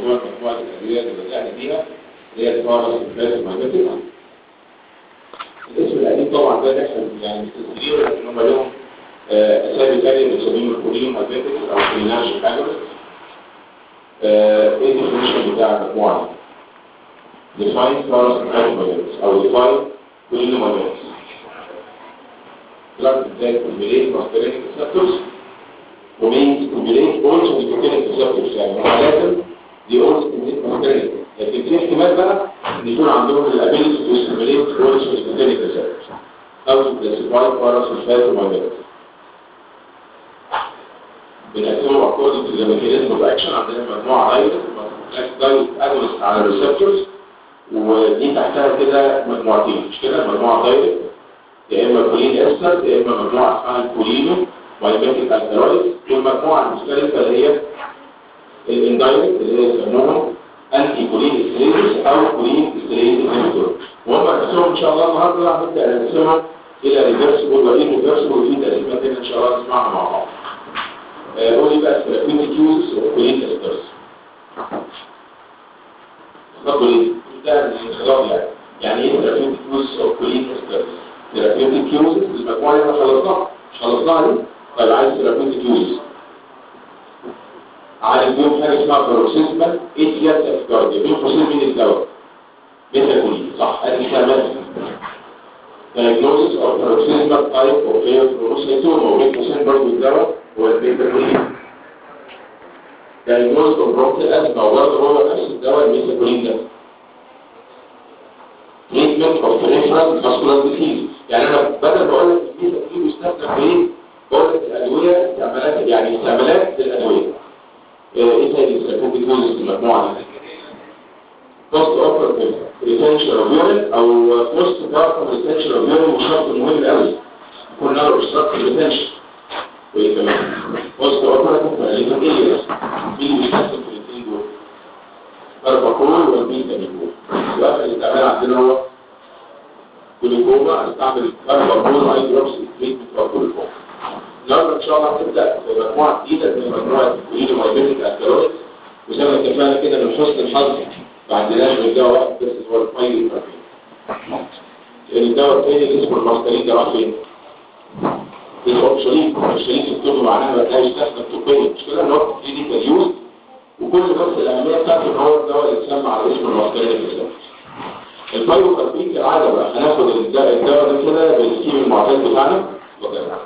موضوع مجموعه الادويه اللي بدانا بيها اللي هي الفارس والفاسوماجنتيك الاسم القديم طبعا ده احنا يعني مستثمرين لكن هم لهم آه، اسامي ثانيه بنسميهم الكولين ماجنتيك او كوليناج اجرس ايه الديفينيشن بتاع المجموعه دي؟ define فارس والفاسوماجنتيك او define كولين ماجنتيك drug that stimulate muscarinic receptors ومين stimulate also nicotinic receptors يعني هم لازم دي all stimulate muscarinic لكن في احتمال بقى ان يكون عندهم الابيلتي to stimulate also nicotinic receptors او to classify parasulfate ومagnetic بنقسمه according to the mechanism of action عندنا مجموعة دايركت دايركت agonist على الريسبتورز ودي تحتها كده مجموعتين مش كده مجموعة دايركت يا اما كولين استر يا اما مجموعه اسمها الكولينو مايماتيك الكالويد والمجموعه المختلفه اللي هي الاندايركت اللي هي يسموهم انتي كولين ستريز او كولين ستريز انهبيتور وهم رسمهم ان شاء الله النهارده هنبدا نرسمهم الى ريفرسبل وايه ريفرسبل وفي تقسيمات هنا ان شاء الله نسمعها مع بعض آه، قولي بقى ثيرابيوتيك يوز وكولين استرز اتفضل ايه؟ ده الانخلاق يعني يعني ايه ثيرابيوتيك يوز او كولين استرز ثيرابيوتيك يوز المجموعه اللي احنا خلصناها مش خلصناها دي طيب عايز ثيرابيوتيك يوز عارف بيهم حاجه اسمها بروسيسمال اتياس افكارديا بين قوسين مين الدواء ميثاكولين صح ادي كلمات diagnosis of paroxysmal type of pheochromocytoma وبين قوسين برضه الدواء هو الميثاكولين diagnosis of bronchial asthma وبرضه هو نفس الدواء الميثاكولين ده treatment of peripheral vascular disease يعني انا بدل ما اقول لك الميزه دي بيستخدم في ايه بقول لك الادويه استعمالات يعني استعمالات للادويه ايه تاني استخدام في المجموعه دي post operative retention of urine او post partum retention of urine وشرط مهم قوي يكون له obstructive retention وايه كمان post operative paralytic illness مين اللي بيستخدم في الاثنين دول الباكول والبيتاميكول يبقى الاستعمال عندنا هو جلوكوما استعمل الباكول واي دروبس تريتمنت فور جلوكوما النهارده ان شاء الله هنبدا في مجموعه جديده من مجموعه الكولين ومايبيتيك الكالوريز وزي ما اتفقنا كده من حسن الحظ ما عندناش غير دواء واحد بس هو الفايل لان الدواء الثاني اللي اسمه الماسترين ده راح فين؟ اسمه شريك الشريك الطب معناها لا يستخدم طبيا مش كده ان هو كلينيكال يوز وكل بس الأهمية بتاعته ان هو الدواء اللي اتسمى على اسم المصدرين الفيزيولوجي البايوكاربين كالعادة بقى هناخد الدواء ده كده بالسكيم المعتاد بتاعنا وكذا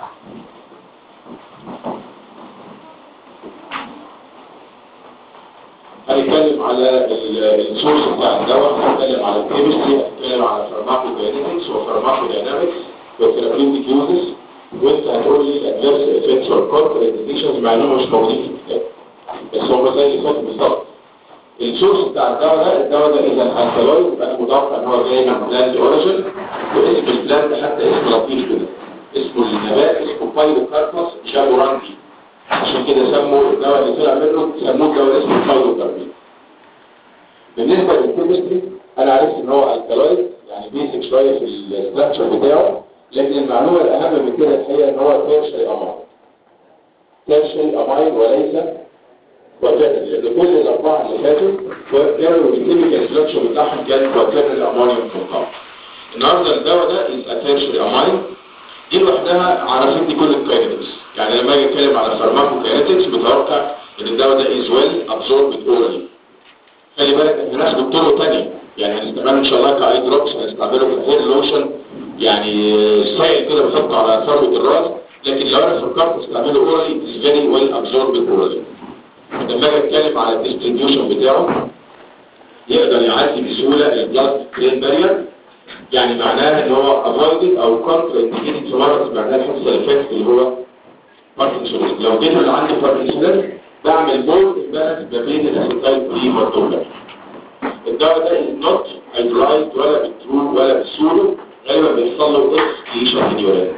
هنتكلم على السورس بتاع الدواء هنتكلم على الكيمستري هنتكلم على فارماكوداينامكس وفارماكوداينامكس وثيرابيوتيك يوزز وانت هتقول لي الادفيرس افكتس والكونتر انديكيشنز مع انهم مش موجودين في الكتاب بس هم زي اللي فاتوا بالظبط السورس بتاع الدواء ده الدواء ده اذا الكالويد يبقى متوقع ان هو جاي من بلاند اوريجن واسم البلاند حتى اسم لطيف كده اسمه النبات اسمه بايلوكاربس جابورانتي عشان كده سموا الدواء اللي طلع منه سموه الدواء اسمه بايلوكاربين بالنسبه للكيمستري انا عرفت ان هو الكالويد يعني بيسك شويه في الاستراكشر بتاعه لكن المعلومه الاهم من كده الحقيقه ان هو تيرشري اماين تيرشري اماين وليس وكان لان كل الاربعه اللي فاتوا كانوا الكيميكال ستراكشر بتاعهم كان وكان الامونيوم كومباوند النهارده الدواء ده الاتنشن امين دي لوحدها عرفتني كل الكاينetics يعني لما اجي اتكلم على فارماكوكاينetics متوقع ان الدواء ده از ويل ابزوربد اورالي خلي بالك ان الناس بطرق ثانيه يعني هنستعمله ان شاء الله كاي دروبس هنستعمله في الهير لوشن يعني سائل كده بحطه على ثروه الراس لكن لو انا فكرت استعمله اورالي از فيري ويل ابزوربد اورالي لما اجي اتكلم على الديستريبيوشن بتاعه يقدر يعدي بسهوله البلاد برين بارير يعني معناها ان هو افويدد او كونتر انديكيتد في مرض معناها الحصه اللي فاتت اللي هو باركنسون لو جيت اللي عندي باركنسون بعمل بول امبالانس ما بين الاسيتايل كولين والدوبلر الدواء ده از نوت هيدرايد ولا بالترو ولا بالسولو غالبا بيحصل له اكسكريشن ان يورين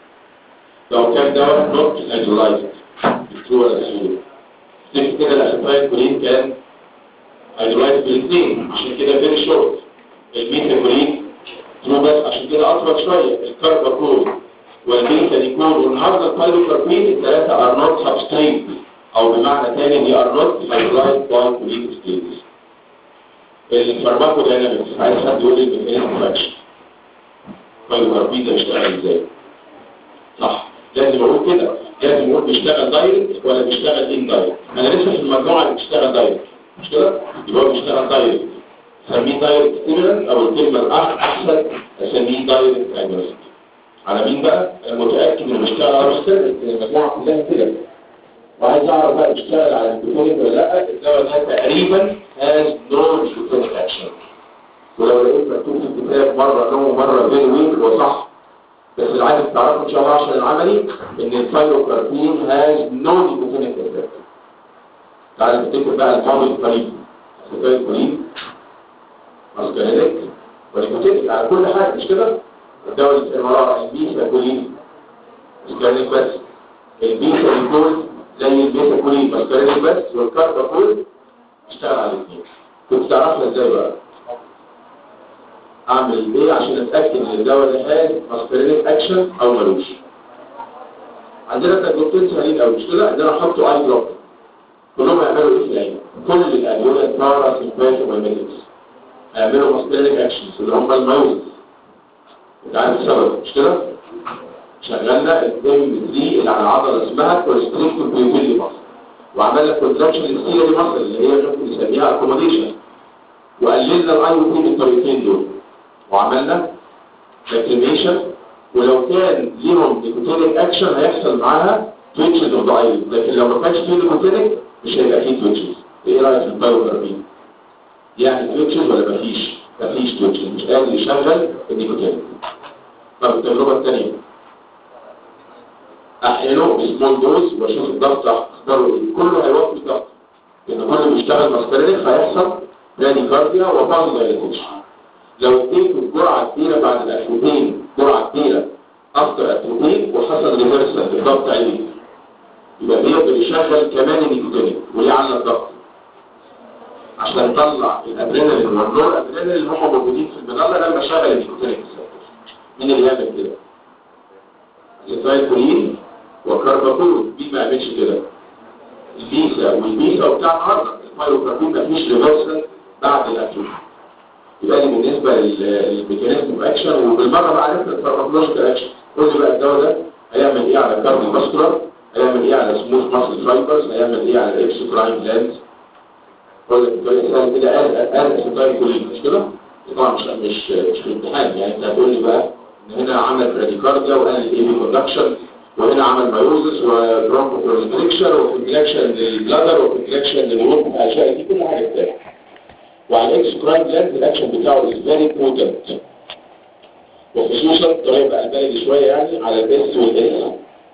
لو كان دواء نوت هيدرايد بالترو ولا بالسولو تفتكر كده الاسيتايل كولين كان هيدرايد بالاثنين عشان كده فيري شورت الميثاكولين ترو بس عشان كده اطول شويه الكارباكول والميثانيكول والنهارده البايلوكاربين الثلاثه ار نوت سبستريت او بمعنى تاني دي ار نوت فايبرايد باي كوليك ستيتس الفارماكو داينامكس عايز حد يقول لي الميكانيزم فاكشن فايبربيد بيشتغل ازاي صح لازم اقول كده لازم اقول بيشتغل دايركت ولا بيشتغل ان دايركت انا لسه في المجموعه اللي بتشتغل دايركت مش كده يبقى هو بيشتغل دايركت اسميه دايركت ستيمولانت او الكلمه الاحسن اسميه دايركت اجنست على مين بقى انا متاكد انه بيشتغل على مستند المجموعه كلها كده وعايز اعرف بقى بيشتغل على النيكوتينيك ولا لا الدواء ده تقريبا هاز نو نيكوتينيك اكشن ولو لقيت مكتوب في الكتاب مره نو ومره فيري ويك هو صح بس اللي عايز تعرفه ان شاء الله عشان العملي ان الفايروكاربين هاز نو نيكوتينيك افكت تعالى نفتكر بقى الماضي القريب الاسيتايل كولين ماسكارينيك ونيكوتينيك على كل حاجه مش كده الدواء اللي وراه البيسا كولين ماسكارينيك بس البيسا نيكول زي البيسا كولين ماسكارينيك بس والكارباكول اشتغل على الاثنين كنت تعرفها ازاي بقى اعمل ايه عشان اتاكد ان الدواء ده هاز ماسكارينيك اكشن او ملوش عندنا تجربتين سهلين قوي مش كده عندنا حطوا اي دروب كلهم يعملوا ايه في العين كل الادويه البارا سيمباثي وميميتكس هيعملوا ماسكارينيك اكشنز اللي هم المايوز انت عارف السبب مش كده شغلنا الدم دي اللي على عضله اسمها كونستريكتور بيوبيلي ماسل وعملنا كونتراكشن للسيلري ماسل اللي هي ممكن نسميها اكوموديشن وقللنا الاي او بي بالطريقتين دول وعملنا لاكريميشن ولو كان ليهم نيكوتينيك اكشن هيحصل معاها تويتشز اوف ذا ايز لكن لو ما كانش فيه نيكوتينيك مش هيبقى فيه تويتشز ايه رايك في البايوكاربين يعني تويتشز ولا مفيش مفيش تويتشز مش قادر يشغل النيكوتينيك طب التجربه الثانيه احيانا بسمول دوز واشوف الضغط اخباره ايه كله هيوقف الضغط لان كله بيشتغل ماسترينيك هيحصل براديكارديا وبعض دايليتيشن لو اديته جرعه كبيره بعد الاتروبين جرعه كبيره افتر اتروبين وحصل ريفرسال الضغط عالي يبقى بيقدر يشغل كمان النيكوتينيك ويعلى الضغط عشان يطلع الادرينالين والنور ادرينالين اللي هم موجودين في المظله لما شغل النيكوتينيك مين اللي يعمل كده؟ الزيتايكولين وكارباكول مين ما يعملش كده؟ البيسا والبيسا وبتاع النهارده الفايروكاربين مفيش ريفرسال بعد الاتروبين يبقى دي بالنسبة للميكانيزم اكشن وبالمرة بقى عرفنا الفارماكولوجيكال اكشن قول لي بقى الدواء ده هيعمل ايه على الكارديو فاسكولار هيعمل ايه على سموث ماسل فايبرز هيعمل ايه على الاكسوكراين جلاند قول لك الدواء سهل كده قال قال اسيتايل كولين مش كده؟ طبعا مش مش مش في الامتحان يعني انت هتقول لي بقى ان هنا عمل براديكارديا وقال الاي بي كوندكشن وهنا عمل مايوزس وبرونكو بروليفريكشن وكونجلاكشن للبلادر وكونجلاكشن للورك بتاع الاشياء دي كل حاجه بتاعتها وعلى الاكس كرايم جلاند الاكشن بتاعه از فيري بوتنت وخصوصا طريقه بقى البلدي شويه يعني على الاس والاس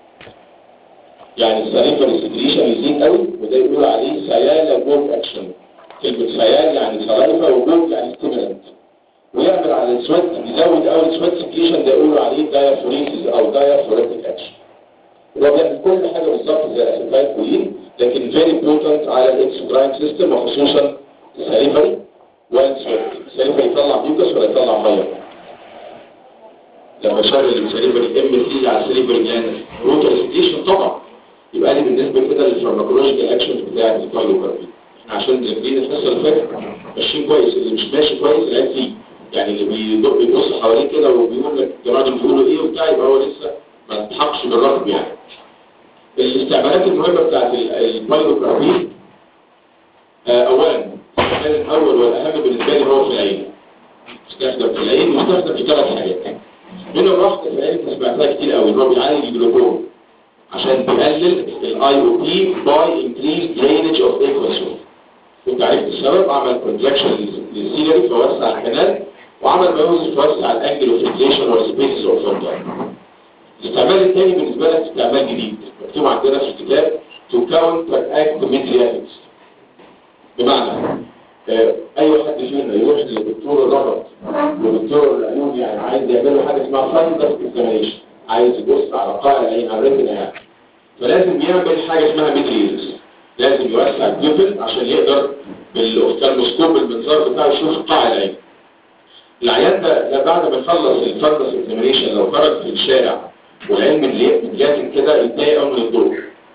يعني السليفر سكريشن يزيد قوي وده يقولوا عليه سيال جوب اكشن كلمه سيال يعني سلايفا وجوب يعني ستيمولانت ويعمل على السويت يزود قوي السويت سكريشن ده يقولوا عليه دايافوريسيس او دايافوريتك اكشن هو بيعمل كل حاجه بالظبط زي الاسيتايل كولين لكن فيري بوتنت على الاكسوكراين سيستم وخصوصا السليفري والسويت السليفري يطلع ميوكس ولا يطلع ميه لما شغل السليفري ام سي على السليفري جلاند روتر ستيشن طبعا يبقى دي بالنسبه كده للفارماكولوجيكال اكشنز بتاعت الفايلوكاربين احنا عشان تفكرين الحصه اللي فاتت ماشيين كويس اللي مش ماشي كويس العيب فيه يعني اللي بيدق بيبص حواليه كده وبيقول لك الجماعه دول بيقولوا ايه وبتاع يبقى هو لسه ما اتحقش بالرغم يعني الاستعمالات المهمه بتاعت الفايلوكاربين آه اولا كان الاول والاهم بالنسبه لي هو في العين مستخدم في العين مستخدم في ثلاث حاجات منهم واحده في العين سمعتها كتير قوي ان هو بيعالج الجلوكوم عشان تقلل الاي او بي باي انكريز درينج اوف ايكوسول كنت عرفت السبب عمل كونتراكشن للسيلري فوسع الكنال وعمل مايوزس فوسع الانجل اوف فيكسيشن والسبيسز اوف فوندر الاستعمال الثاني بالنسبه لك استعمال جديد مكتوب عندنا في الكتاب تو كاونتر اكت ميدرياتكس بمعنى آه، اي حد فينا يروح لدكتور الربط ودكتور العيون يعني عايز يعمل له حاجه اسمها فايندر اكزامينيشن عايز يبص على قاع العين على الريتنا يعني فلازم يعمل حاجه اسمها ميدريز لازم يوسع الجبل عشان يقدر بالاوفتالموسكوب المنظار بتاعه يشوف قاع العين العيان ده ده بعد ما يخلص الفاندس اكزامينيشن لو خرج في الشارع والعين من اللي متجازن كده يتضايق قوي من الضوء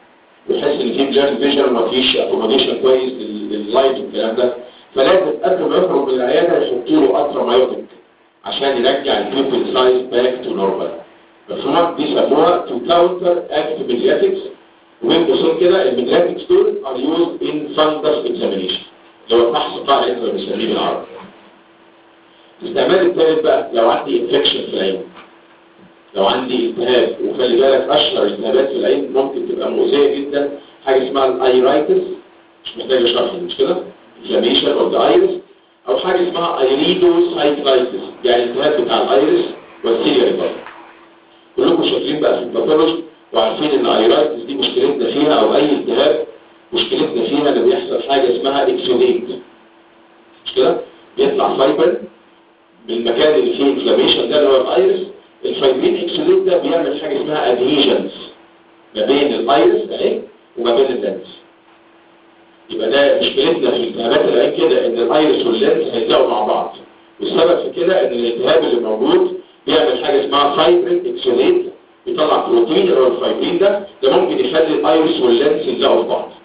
ويحس ان في بلان فيجن ومفيش اكوموديشن كويس لل- لللايت والكلام ده فلازم قبل ما يخرج من العياده يحطوا له الترا مايوتيك عشان يرجع البيبل سايز باك تو نورمال مفهومه بيسموها تو كاونتر اكت ميدياتكس وبين قوسين كده الميدياتكس دول ار يوزد ان فاندس اكزامينيشن اللي هو فحص قاع العين زي ما بنسميه بالعربي الاستعمال الثالث بقى لو عندي انفكشن في العين لو عندي التهاب وخلي بالك اشهر التهابات في العين ممكن تبقى مؤذيه جدا حاجه اسمها الايرايتس مش محتاج اشرح مش كده انفلاميشن اوف ذا ايرس او حاجه اسمها ايريدوسايكلايتس يعني التهاب بتاع الايرس والسيلياري برضه كلكم شاطرين بقى في الباثولوجي وعارفين ان الايرايتس دي مشكلتنا فيها او اي التهاب مشكلتنا فيها ان بيحصل حاجه اسمها اكسوديت مش كده بيطلع فايبر من المكان اللي فيه انفلاميشن ده اللي هو الايرس الفايبرين اكسوديت ده بيعمل حاجه اسمها ادهيجنز ما بين الايرس اهي وما بين اللينس يبقى ده مشكلتنا في التهابات العين كده ان الايرس واللينس هيلزقوا مع بعض والسبب في كده ان الالتهاب اللي موجود بيعمل حاجه اسمها فايبرين اكسوديت بيطلع بروتين اللي هو الفايبرين ده ده ممكن يخلي الايرس واللينس يلزقوا في بعض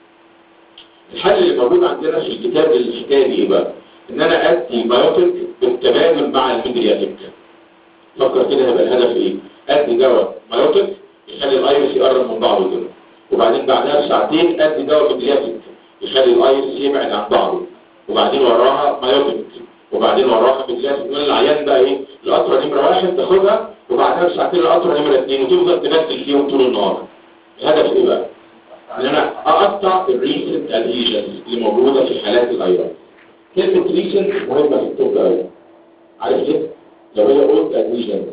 الحل اللي موجود عندنا في الكتاب للحكايه دي ايه بقى؟ ان انا ادي بايوتيك بالتبادل مع الميدرياتيك فكر كده هيبقى الهدف ايه؟ ادي دواء بايوتيك يخلي الايرس يقرب من بعضه كده وبعدين بعدها بساعتين ادي دواء ميدرياتيك يخلي الايرس يبعد عن بعضه وبعدين وراها بايوتيك وبعدين وراها ميدرياتيك يقول العيان بقى ايه؟ القطره نمره واحد تاخدها وبعدها بساعتين القطره نمره اثنين وتفضل تبدل فيهم طول النهار الهدف ايه بقى؟ ان انا اقطع الريسنت ادهيجنز اللي موجوده في حالات الايرون كلمه ريسنت مهمه في الطب قوي عارف ليه لو هي قلت ادهيجنز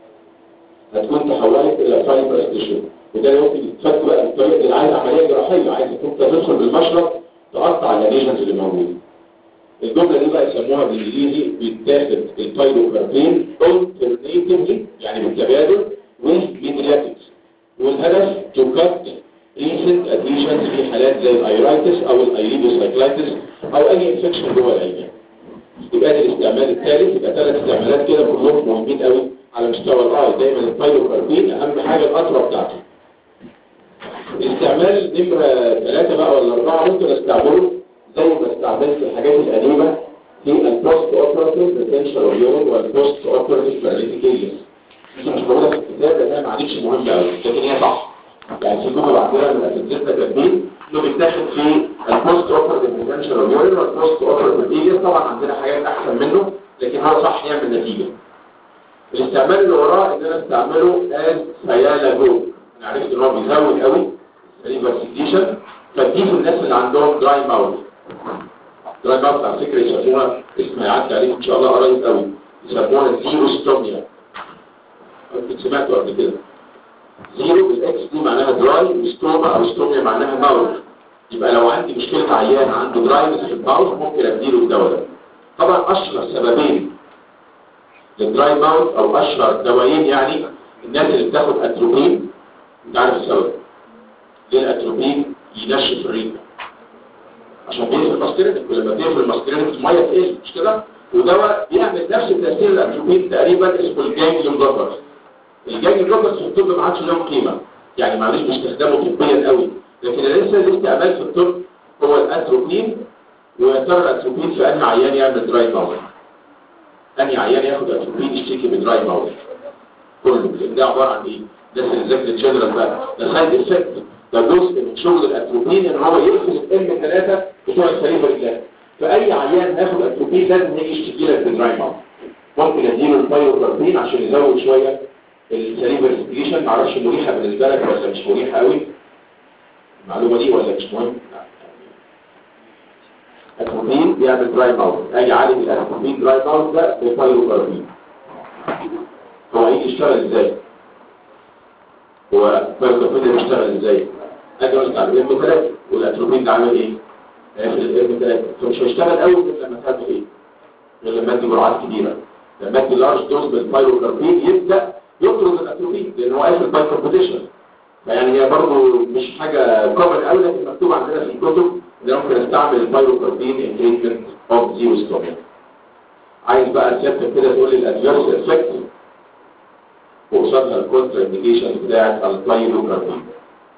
هتكون تحولت الى فايبر تيشو وده ممكن يتفك بقى بالطريقه اللي عايز عمليه جراحيه عايز انت تدخل بالمشرط تقطع الادهيجنز اللي موجوده الجمله دي بقى يسموها بالانجليزي بيتاخد البايروكاربين alternatively يعني بالتبادل والميدرياتكس والهدف تو كات recent adhesions في حالات زي الايرايتس او الايريدوسايكلايتس او اي انفكشن جوه العين يبقى ده الاستعمال الثالث يبقى ثلاث استعمالات كده كلهم مهمين قوي على مستوى الاي دايما البايروكاربين اهم حاجه القطره بتاعته الاستعمال نمره ثلاثه بقى ولا اربعه ممكن استعمله زي ما استعملت الحاجات القديمه في البوست اوبراتيف ريتنشن اوف يورين والبوست اوبراتيف باراليتيكيشن مش موجوده في الكتاب لانها ما عادتش مهمه قوي لكن هي صح يعني في جمله عندنا من اساتذتنا كاتبين انه بيتاخد في البوست اوبراتيف ريتنشن اوف يورين والبوست اوبراتيف ايليس طبعا عندنا حاجات احسن منه لكن هو صح يعمل نتيجه الاستعمال اللي وراه ان انا استعمله از سيالاجو انا عرفت ان هو بيزود قوي الريفرسيكيشن فدي في الناس اللي عندهم دراي ماوث دراي ماوث على فكره يسموها اسم هيعدي عليكم ان شاء الله قريب قوي يسموها زيروستوميا كنت سمعته قبل كده زيرو بالاكس دي معناها دراي وستوما او ستوميا معناها ماوث يبقى لو عندي مشكله عيان عنده دراينس في الماوث ممكن اديله الدواء ده طبعا اشهر سببين للدراي ماوث او اشهر دوايين يعني الناس اللي بتاخد اتروبين انت عارف السبب ليه الاتروبين ينشف الريق عشان بيقفل الماسكرينك ولما بيقفل الماسكرينك الميه تقل مش كده ودواء بيعمل نفس تاثير الاتروبين تقريبا اسمه الجانجليون بلوكر الجانجليون بلوكر في الطب ما عادش لهم قيمه يعني معلش بيستخدموا طبيا قوي لكن لسه الاستعمال في الطب هو الاتروبين ويا ترى الاتروبين في انهي عيان يعمل دراي ماوث انهي عيان ياخد اتروبين يشتكي من دراي ماوث كله ده عباره عن ايه ده الذكر الجنرال بقى ده سايد افكت ده جزء من شغل الاتروبين ان هو يقفل الام 3 بتوع السليفر الجاي فاي عيان هياخد اتروبين لازم يجي يشتكي لك من دراي ماوث ممكن اديله البايوكاربين عشان يزود شويه السليفر ستيشن معرفش مريحه بالنسبه لك ولا مش مريحه قوي المعلومه دي ولا مش مهم اتروبين بيعمل دراي ماوث اجي اعالج الاتروبين دراي ماوث ده بفايروكاربين هو هيجي يشتغل ازاي هو الفايروكاربين ده بيشتغل ازاي اجي اقول لك على الام 3 والاتروبين ده عامل ايه هيقفل الام 3 فمش هيشتغل قوي غير لما تاخد ايه غير لما ادي جرعات كبيره لما ادي لارج دوز بالفايروكاربين يبدا يطرد الاتروبين لان هو قافل باي كومبيتيشن فيعني هي برضه مش حاجه كومن قوي لكن مكتوب عندنا في الكتب ان ممكن استعمل البايروكاربين ان تريتمنت اوف زيرو ستوميا عايز بقى سيادتك كده تقول لي الادفيرس افكت وقصادها الكونترا انديكيشن بتاعت البايروكاربين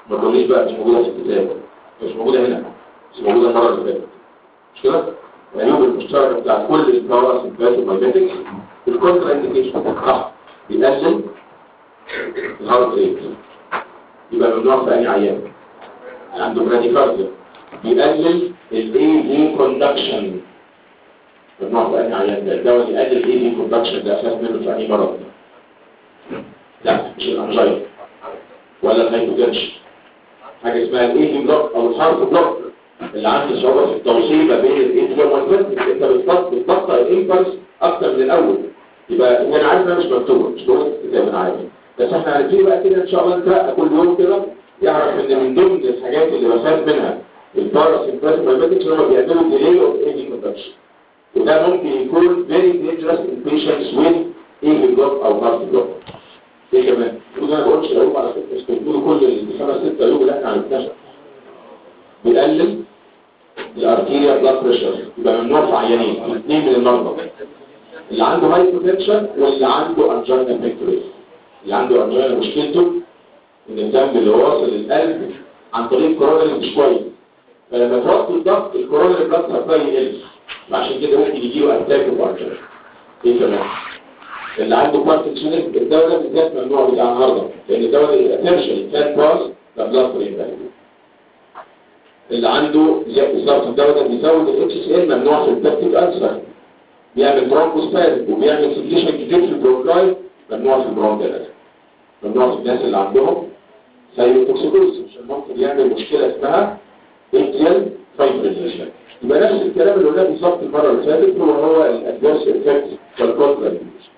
ما تقوليش بقى مش موجوده في الكتاب مش موجوده هنا مش موجوده المره اللي فاتت مش كده؟ العيوب المشتركه بتاع كل البارا سيمباتومايميتكس الكونترا انديكيشن صح بيقلل الهارت ريت يبقى ممنوع في اي عيان عنده براديكارديا بيقلل الاي في كوندكشن ممنوع في اي عيان ده الدواء يقلل الاي في كوندكشن ده اساس منه في اي مرض لا مش الانجاينا ولا الهايبوتنشن حاجه اسمها الاي في بلوك او الهارت بلوك اللي عنده صعوبه في التوصيل ما بين الاي والفيرتكس انت بتبطئ بتبطئ الامبلس اكتر من الاول يبقى انا عارف انها مش مكتوبه مش موجوده في الكتاب انا عارف بس احنا هنبتدي بقى كده ان شاء الله نترقى كل يوم كده يعرف ان من ضمن الحاجات اللي بخاف منها الباراسيمباتومايميتكس اللي هم بيعملوا ديلي اوف ايدي كوندكشن وده ممكن يكون very dangerous in patients with AV block او heart block ايه كمان؟ المفروض انا ما بقولش العيوب على فكره مش بتقولوا كل الخمس ست عيوب اللي احنا عرفناها بيقلل الارتيريا بلاد بريشر يبقى ممنوع في عيانين الاثنين من المرضى اللي عنده هايبوتنشن واللي عنده انجينا بيكتوريس اللي عنده انجينا مشكلته ان الدم اللي واصل للقلب عن طريق الكورونا مش كويس فلما توطي الضغط الكورونا بلاد سبلاي يقل عشان كده ممكن يجيله اتاك وبارتر ايه كمان اللي عنده باركنسون الدواء ده بالذات ممنوع بتاع النهارده لان الدواء ده الاتنشن كان باس لا بلاد برين اللي عنده زي بالظبط الدواء ده بيزود الاتش اس ال ممنوع في البكتيك ألسر بيعمل برونكوسباز وبيعمل سيكليشن كتير في البرونكاي ممنوع في البرونكاي ممنوع في الناس اللي عندهم سايروتوكسيكوز عشان ممكن يعمل مشكله اسمها اتيال فايبريليشن يبقى نفس الكلام اللي قلناه بالظبط المره اللي فاتت هو هو الادفيرس افكت والكونترا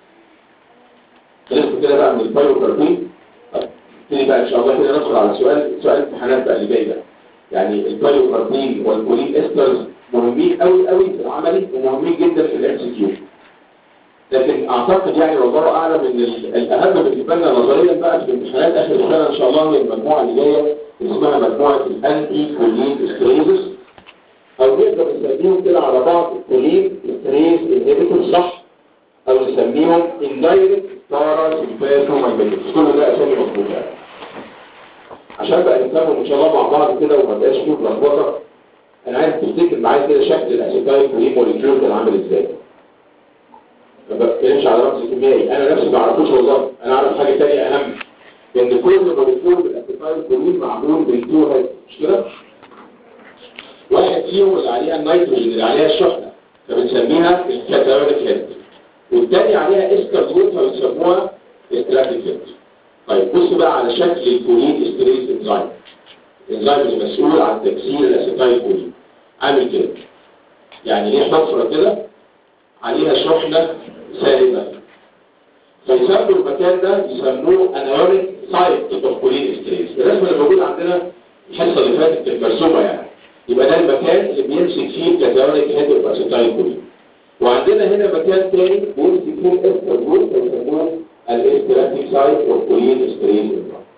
خلصت كده بقى من البايوكاربين نبتدي بقى ان شاء الله كده ندخل على سؤال سؤال الامتحانات بقى اللي جاي ده يعني البايوكاربين والكولين استرز مهمين قوي قوي في العملي ومهمين جدا في الام سي كيو لكن اعتقد يعني والله اعلم ان الاهم بالنسبه لنا نظريا بقى في الامتحانات اخر السنه ان شاء الله هي المجموعه اللي جايه اسمها مجموعه الانتي كولين استريزز او نقدر نسميهم كده على بعض كولين استريز انهبيتور صح او نسميهم اندايركت بارا سيمباتومايميتكس كل ده اسامي مظبوطه عشان بقى نفهمهم ان شاء الله مع بعض كده وما بقاش فيه لخبطه انا عايز تفتكر معايا كده شكل الاسيتايل كولين موليكيول كان عامل ازاي ما بتكلمش على رمز كيميائي انا نفسي ما اعرفوش والله انا اعرف حاجه ثانيه اهم ان كل موليكيول بالاسيتايل كولين معمول بالتو هيد مش كده واحد فيهم اللي عليها النيتروجين اللي عليها الشحنه فبنسميها الكاتايونيك هيد والتاني عليها استر جروب فبنسموها استراتيك هيد طيب بص بقى على شكل الكولين استريز انزيم الانزيم اللي مسؤول عن تكسير الاسيتايل كولين عامل كده يعني ليه حفره كده عليها شحنه سالبه فيسموا المكان ده يسموه انايونيك سايت اوف كولين استريز الرسمه اللي موجوده عندنا الحصه اللي فاتت كانت مرسومه يعني يبقى ده المكان اللي بيمسك فيه الكاتايونيك هيد اوف اسيتايل كولين وعندنا هنا مكان تاني بيمسك فيه الاستر جروب فيسموه الاستراتيك سايت اوف كولين استريز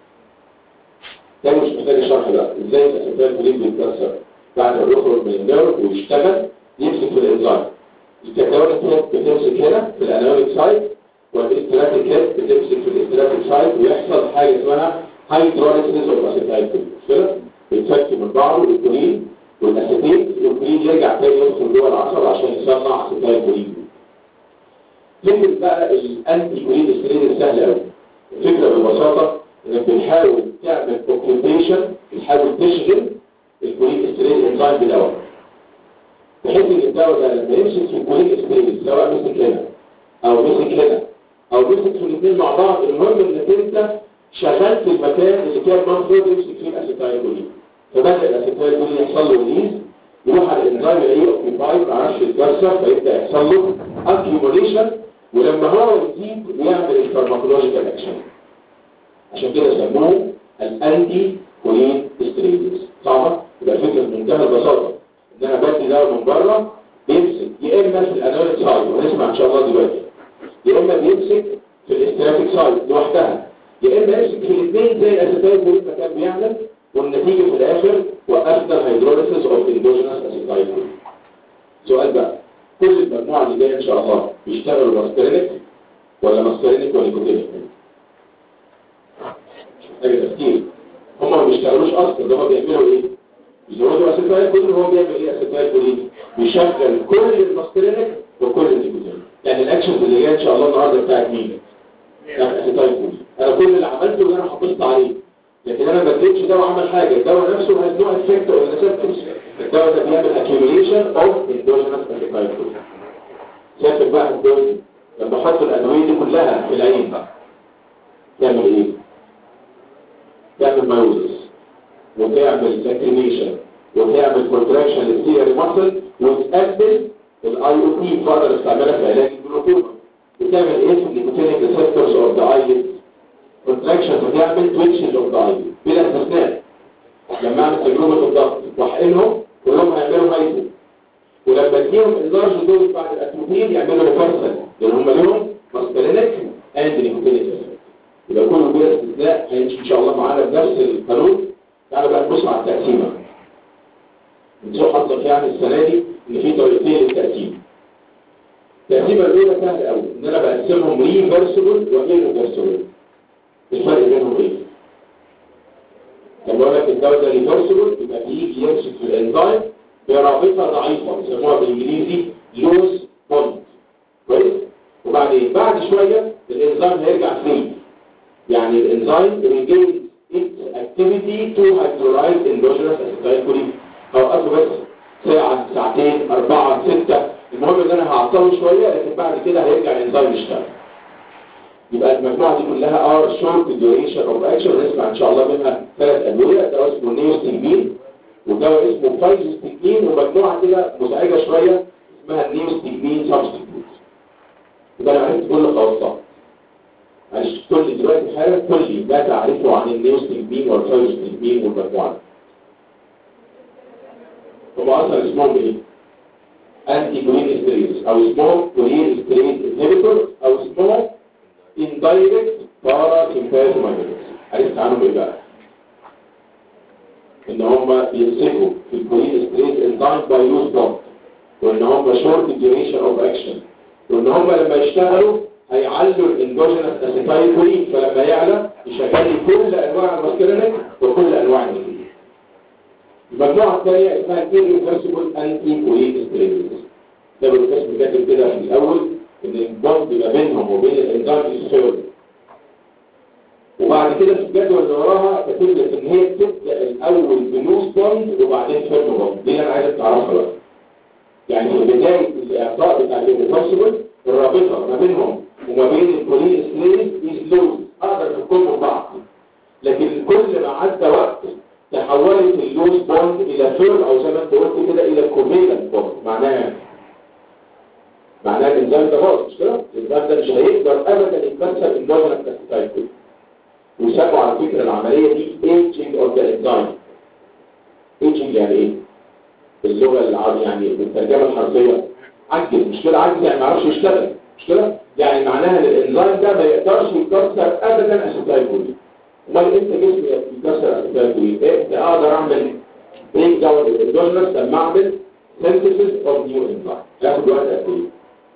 ده مش محتاج شرح بقى ازاي الاسيتايل كولين بيتكسر بعد ما يخرج من النيرف ويشتغل يمسك في الانزيم الكاتايونيك هيد بتمسك هنا في الانايونيك سايت والاستراتيك هيد بتمسك في الاستراتيك سايت ويحصل حاجه اسمها هيدروليسيس اوف اسيتايل كولين كده بيتفك من بعضه الكولين والاسيتيت والكولين يرجع تاني يدخل جوه العصب عشان يصنع اسيتايل كولين فكره بقى الانتي كولين استريز سهله قوي الفكره ببساطه انك بتحاول تعمل اوكيبيشن بتحاول تشغل الكولين استريز انزيم بالاول بحيث ان الدواء ده لما يمسك في الكولين استريز سواء مسك هنا او مسك هنا او مسك في الاثنين مع بعض المهم انك انت شغلت المكان اللي كان المفروض يمسك فيه الاسيتايل كولين فبدأ الاسيتايل كولين يحصل له ريليز يروح على الانزيم الاقيه اوكيبايد ما عرفش يتكسر فيبدا يحصل له اكيوميليشن ولما هو يزيد يعمل الفارماكولوجيكال اكشن عشان كده سموه الانتي كولين ستريدز صعبه يبقى فكره بمنتهى البساطه ان انا بدي دواء من بره بيمسك يا اما في الاناليت سايد وهنسمع ان شاء الله دلوقتي يا اما بيمسك في الاستراتيك سايد لوحدها يا اما يمسك في الاثنين زي الاسيتايل كولين ما كان بيعمل والنتيجه في الاخر وقفنا الهيدروليسيس اوف اندوجينوس اسيتايل كولين سؤال بقى كل المجموعه اللي جايه ان شاء الله بيشتغلوا ماسكرينيك ولا ماسكرينيك ولا نيكوتينيك مش محتاجه تفكير هم ما بيشتغلوش اصلا ده هم بيعملوا ايه يزودوا اسيتايل كولين هو بيعمل ايه اسيتايل كولين بيشغل كل الماسترينك وكل النيكوتين يعني الاكشنز اللي جايه ان شاء الله النهارده بتاعت مين بتاعت اسيتايل كولين انا كل اللي عملته ان انا حافظت عليه لكن انا ما اديتش دواء عمل حاجه الدواء نفسه هاز نو افكت اون ريسبتورز الدواء ده بيعمل accumulation اوف endogenous اسيتايل كولين شايف بقى الدوز لما احط الادويه دي كلها في العين بقى تعمل ايه تعمل مايوزس وتعمل ساكرينيشن وتعمل كونتراكشن للسيري ماسل وتقلل الاي او تي فقدر استعمالها في علاج الجلوكوما وتعمل ايه في النيكوتينيك ريسبتورز اوف ذا ايليد كونتراكشن وتعمل تويتشز اوف ذا ايليد بلا استثناء لما اعمل تجربه الضغط واحقنهم كلهم هيعملوا مايزو ولما اديهم اللارج دوز بعد الاتروبين يعملوا ريفرسال لان هم لهم ماسكالينيك اند نيكوتينيك يبقى كله بلا استثناء هيمشي ان شاء الله معانا بنفس القانون تعالى بقى نبص على التقسيمه انتوا حظك يعني السنه دي ان في طريقتين للتقسيم التقسيمه الاولى سهله قوي ان انا بقسمهم ريفرسبل وايرفرسبل الفرق بينهم ايه لما اقول لك الدواء ده ريفرسبل يبقى بيجي يمسك في الانزيم برابطه ضعيفه بيسموها بالانجليزي لوز بوند كويس وبعدين بعد شويه الانزيم هيرجع فري يعني الانزيم ريجين its activity to hydrolyze endogenous acetylcholine اوقاته بس ساعة ساعتين أربعة ستة المهم ان انا هعطله شوية لكن بعد كده هيرجع الانزيم يشتغل يبقى المجموعة دي كلها ار short duration of action ونسمع ان شاء الله منها ثلاث ادوية دواء اسمه نيوستيجمين ودواء اسمه فايزوستيجمين ومجموعة كده مزعجة شوية اسمها النيوستيجمين سبستيتيوت يبقى انا عرفت كل خواصها معلش كل دلوقتي حاجة كل ما تعرفه عن النيوستيجمين والفايزوستيجمين والمجموعة دي هم اصلا اسمهم ايه انتي كولين ستريز او اسمهم كولين ستريز انهبيتور او اسمهم اندايركت بارا سيمباثومايجرز عرفت عنهم ايه بقى ان هم بيمسكوا في الكولين ستريز انزايم باي يوز بوند وان هم شورت ديوريشن اوف اكشن وان هم لما يشتغلوا هيعلوا الاندوجينس اسيتايل كولين فلما يعلى يشغل لي كل انواع الماسكرينيك وكل انواع النيكوتين المجموعة الثانية اسمها irreversible anti سترينز ده بالقسم كاتب كده في الأول إن البوند ما بينهم وبين الإنزيم السيرد وبعد كده في الجدول اللي وراها كاتب لك إن هي بتبدأ الأول بلوز بوند وبعدين فيرم بوند دي اللي أنا عايزك تعرفها بقى يعني في بداية الإعطاء بتاع الirreversible الرابطة ما بينهم وما بين الكولين سترينز از لوز أقدر أحكمهم بعض لكن كل ما عدى وقت تحولت اللوز بوند الى فيرم او زي ما انت قلت كده الى كوميلنت بوند معناها معناها الانزيم ده باظ مش كده الانزيم ده مش هيقدر ابدا يتمثل اندوجينس اسيتايل ويسموا على فكره العمليه دي ايجنج اوف ذا انزيم ايجنج يعني ايه باللغه العربيه يعني بالترجمه الحرفيه عجز مش كده عجز يعني ما يعرفش يشتغل مش كده يعني معناها ان الانزيم ده ما يقدرش يكسر ابدا اسيتايل امال انت جسمي يكسر اسيتايل ايه اقدر اعمل بريك داون الاندوجينس لما اعمل synthesis of new enzyme ياخد وقت قد ايه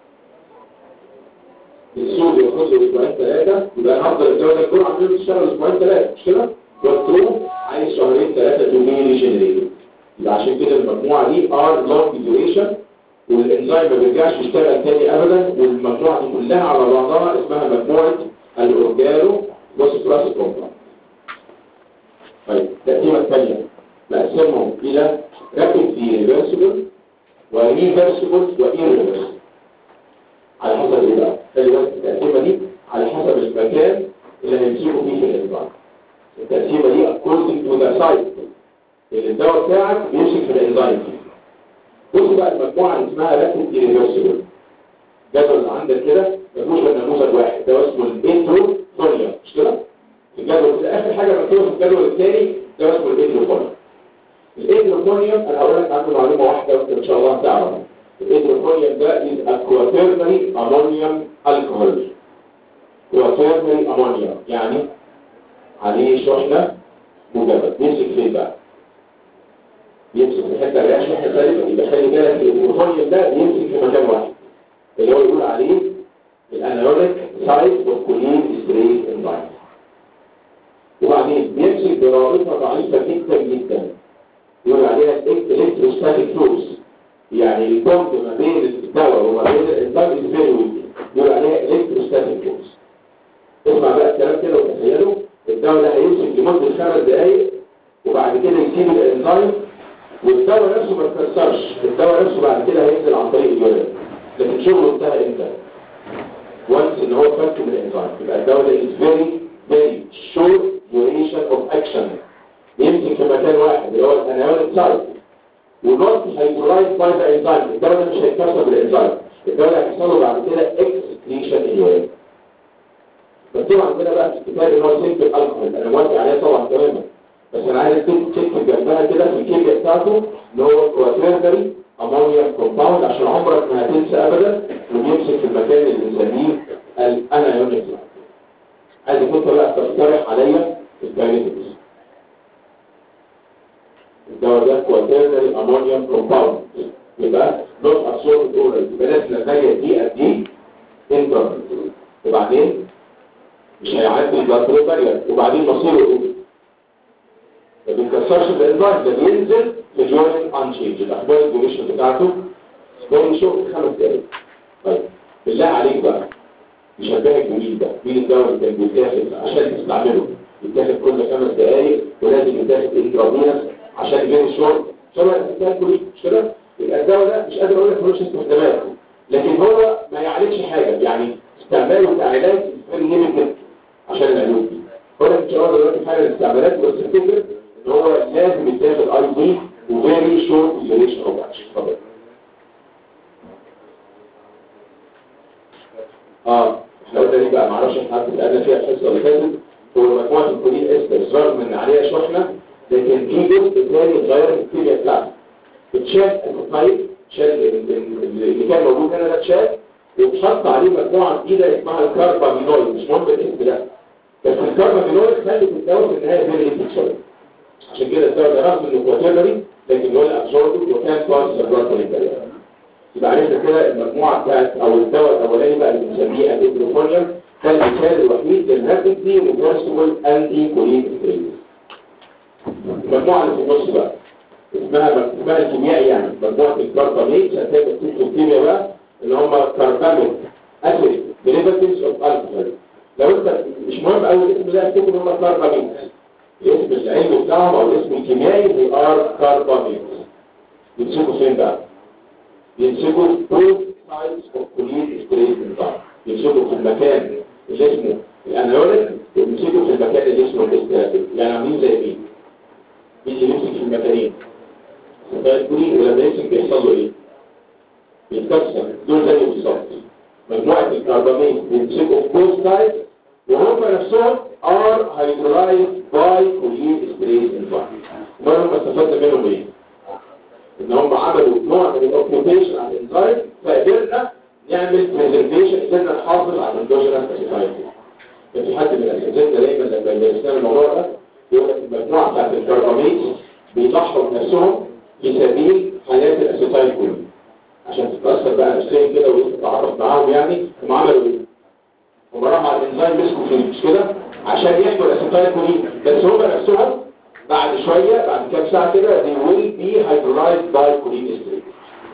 السوق ياخد له اسبوعين ثلاثه يبقى انا هفضل الدواء ده كله عمال يشتغل اسبوعين ثلاثه مش كده والترو عايز شهرين ثلاثه تو بي ريجنريتد يبقى عشان كده المجموعه دي ار لونج ديوريشن والانزيم ما بيرجعش يشتغل تاني ابدا والمجموعه دي كلها على بعضها اسمها مجموعه الاورجانو بوسفراس كومباوند طيب التقسيمه الثانيه نقسمهم الى rapidly reversible وريفرسبل وإيرفرسبل على حسب ايه بقى؟ خلي بالك التقسيمه دي على حسب المكان اللي هيمسكوا فيه في الانزيم التقسيمه دي according to the site اللي الدواء بتاعك بيمسك في الانزيم فيه بص بقى المجموعه اللي اسمها rapid irreversible الجدول اللي عندك كده مفيهوش غير نموذج واحد ده اسمه الانتروفونيا مش كده؟ الجدول في اخر حاجه مكتوبه في الجدول الثاني ده اسمه الانتروفونيا الإيدروفونيوم أنا هقول لك عنه معلومة واحدة وأنت إن شاء الله هتعرف الإيدروفونيوم ده is a quaternary ammonium alcohol quaternary ammonium يعني عليه شحنة موجبة بيمسك فين بقى؟ بيمسك في الحتة اللي هي شحنة ثالثة يبقى خلي بالك الإيدروفونيوم ده بيمسك في مكان واحد اللي هو يقول عليه الانالوجيك سايت اوف كولين ستريت انزايم وبعدين بيمسك برابطة ضعيفة جدا جدا يقول عليها الكتروستاتيك فورس يعني البوند ما بين الدواء وما بين الانزيم از فيري ويك يقول عليها الكتروستاتيك فورس اسمع بقى الكلام كده وتخيلوا الدواء ده هيمسك لمدة خمس دقايق وبعد كده يسيب الانزيم والدواء نفسه ما اتكسرش الدواء نفسه بعد كده هينزل عن طريق اليورين لكن شغله انتهى امتى؟ وانس ان هو فك من الانزيم يبقى الدواء ده is very very short duration of action يمسك في مكان واحد اللي هو الانيون سايت ونوت هيدرولايز باي ذا انزيم الدواء ده مش هيتكسر بالانزيم الدواء ده هيحصل له بعد كده اكسكريشن اليورين بس طبعا عندنا بقى في الكتاب اللي هو سيمبل الكحول انا موافق عليه طبعا تماما بس انا عايز تكتب جنبها كده في الكيمياء بتاعته ان هو كواترنري امونيوم كومباوند عشان عمرك ما هتنسى ابدا وبيمسك في المكان اللي بنسميه الانايونيك عايز كنت بقى تقترح عليا الكاينيتكس الدواء ده كواترنري امونيوم كومباوند يبقى نوت ابسورب اورال يبقى لازم نتخيل دي قد ايه انتر وبعدين مش هيعدي البلاد بارير وبعدين مصيره ايه ما بيتكسرش الانزيم ده بينزل في جوين انشينج الاخبار الديوريشن بتاعته هو شغل خمس دقايق طيب بالله عليك بقى يشبهك بمين ده مين الدواء اللي كان بيتاخد عشان تستعمله يتاخد كل خمس دقايق ولازم يتاخد انترافينس عشان يبين شورت شبه التاكل مش كده يبقى الدواء ده مش قادر اقول لك ملوش استخدامات لكن هو ما يعالجش حاجه يعني استعماله كعلاج فيري ليميتد عشان العلوم دي هو ان شاء الله دلوقتي حاجه الاستعمالات بس تفتكر ان هو لازم يتاخد اي دي وفيري شورت ديوريشن اوف اكشن اتفضل اه احنا قلنا دي بقى معرفش احنا حد سالنا فيها الحصه اللي فاتت هو مجموعه الكولين استرس رغم ان عليها شحنه لكن في جزء ثاني اتغير في الكيمياء بتاعته اتشال الطيب شال اللي كان موجود هنا ده اتشال واتحط عليه مجموعه جديده اسمها الكاربامينويد مش مهم الاسم ده بس الكاربامينويد خلت الدواء في النهايه فيري افكشن عشان كده الدواء ده رغم انه كواتيري لكن هو الابزوربد وكان بارت سيربراتوري يبقى عرفنا كده المجموعه بتاعت او الدواء الاولاني بقى اللي بنسميه الابروفونيوم ده المثال الوحيد للهابتي ريفرسبل انتي كولين ستريس المجموعه اللي في النص بقى اسمها اسمها الكيميائي يعني مجموعه الكارباميت هتلاقي مكتوب في الكيمياء بقى اللي هم كارباميك اسيد ديريفاتيفز اوف الكحول لو انت مش مهم قوي الاسم ده افتكر ان هم كارباميت الاسم العلمي بتاعهم او الاسم الكيميائي هي ار كارباميت يمسكوا فين بقى؟ يمسكوا بروف سايتس اوف كولين ستريس انزايم يمسكوا في المكان اللي اسمه الانيونيك ويمسكوا في المكان اللي اسمه الاستراتيك يعني عاملين زي مين؟ مين اللي يمسك في المكانين؟ الكولين ولما يمسك بيحصل له ايه؟ بيتكسر دول زي بالظبط مجموعة الكربامين بيمسكوا في بوث سايدز وهم نفسهم ار هيدرولايز باي كولين ستريس انفايرمنت ما هم استفدنا منهم ايه؟ ان هم عملوا نوع من الاوكيبيشن على الانزايم فقدرنا نعمل بريزرفيشن قدرنا نحافظ على الاندوجينس اسيتايل كان في حد من الاساتذه دايما لما درسنا الموضوع ده يقول لك المجموعه بتاعت الكرباميت بيضحوا بنفسهم في سبيل حياه الاسيتايل كله عشان تتاثر بقى نفسيا كده وتتعرف معاهم يعني هم عملوا ايه؟ هم راحوا على الانزايم مسكوا فيه مش كده؟ عشان يحموا الاسيتايل كولين بس هم نفسهم بعد شوية بعد كام ساعة كده they will be hydrolyzed by cholinestase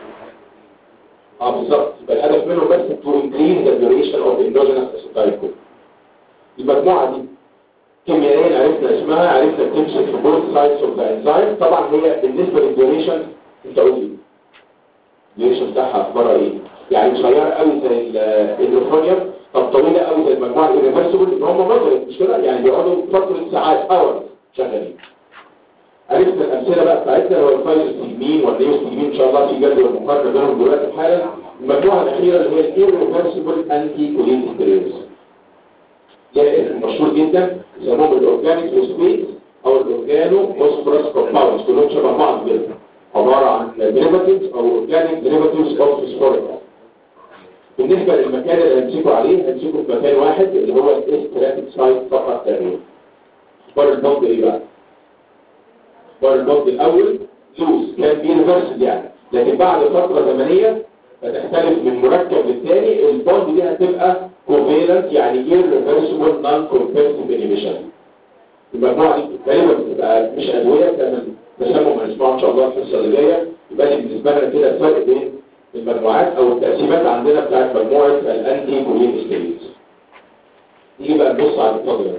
اه بالظبط يبقى الهدف منه بس to increase the duration of endogenous acetylcholine المجموعة دي كيميائيا عرفنا اسمها عرفنا بتمسك في both sides of the enzyme طبعا هي بالنسبة للديوريشن انت قول لي الديوريشن بتاعها اخبارها ايه؟ يعني صغيرة قوي زي الهيدروفونيوم طب طويلة قوي زي المجموعة الريفرسبل ان هم مودريت مش كده؟ يعني بيقعدوا فترة ساعات اور شغالين عرفنا الأمثلة بقى بتاعتنا هو الفايزوستيجمين والنيوستيجمين إن شاء الله في جدول مقارنة بينهم دلوقتي حالا المجموعة الأخيرة اللي هي الإيرفيرسيبل أنتي كولين ستيريز ده اسم مشهور جدا يسموهم الأورجانيك فوسفيت أو الأورجانو فوسفورس كومباوندز كلهم شبه بعض كده عبارة عن ديريفاتيفز أو أورجانيك ديريفاتيفز أوف فوسفوريك بالنسبة للمكان اللي هنمسكه عليه هنمسكه في مكان واحد اللي هو الاستراتيك سايت فقط تقريبا بره البوند ايه بقى؟ بره البوند الاول لوز كان بيرفرسل يعني لكن بعد فترة زمنية فتختلف من مركب للتاني البوند دي هتبقى كوفيلنت يعني irreversible non competitive inhibition المجموعه دي غالبا بتبقى مش ادويه كان تسمم هنسمعه ان شاء الله الحصه اللي جايه يبقى دي بالنسبه لنا كده الفرق بين المجموعات او التقسيمات عندنا بتاعت مجموعه الانتي كولين ستيريز نيجي بقى نبص على الفاضل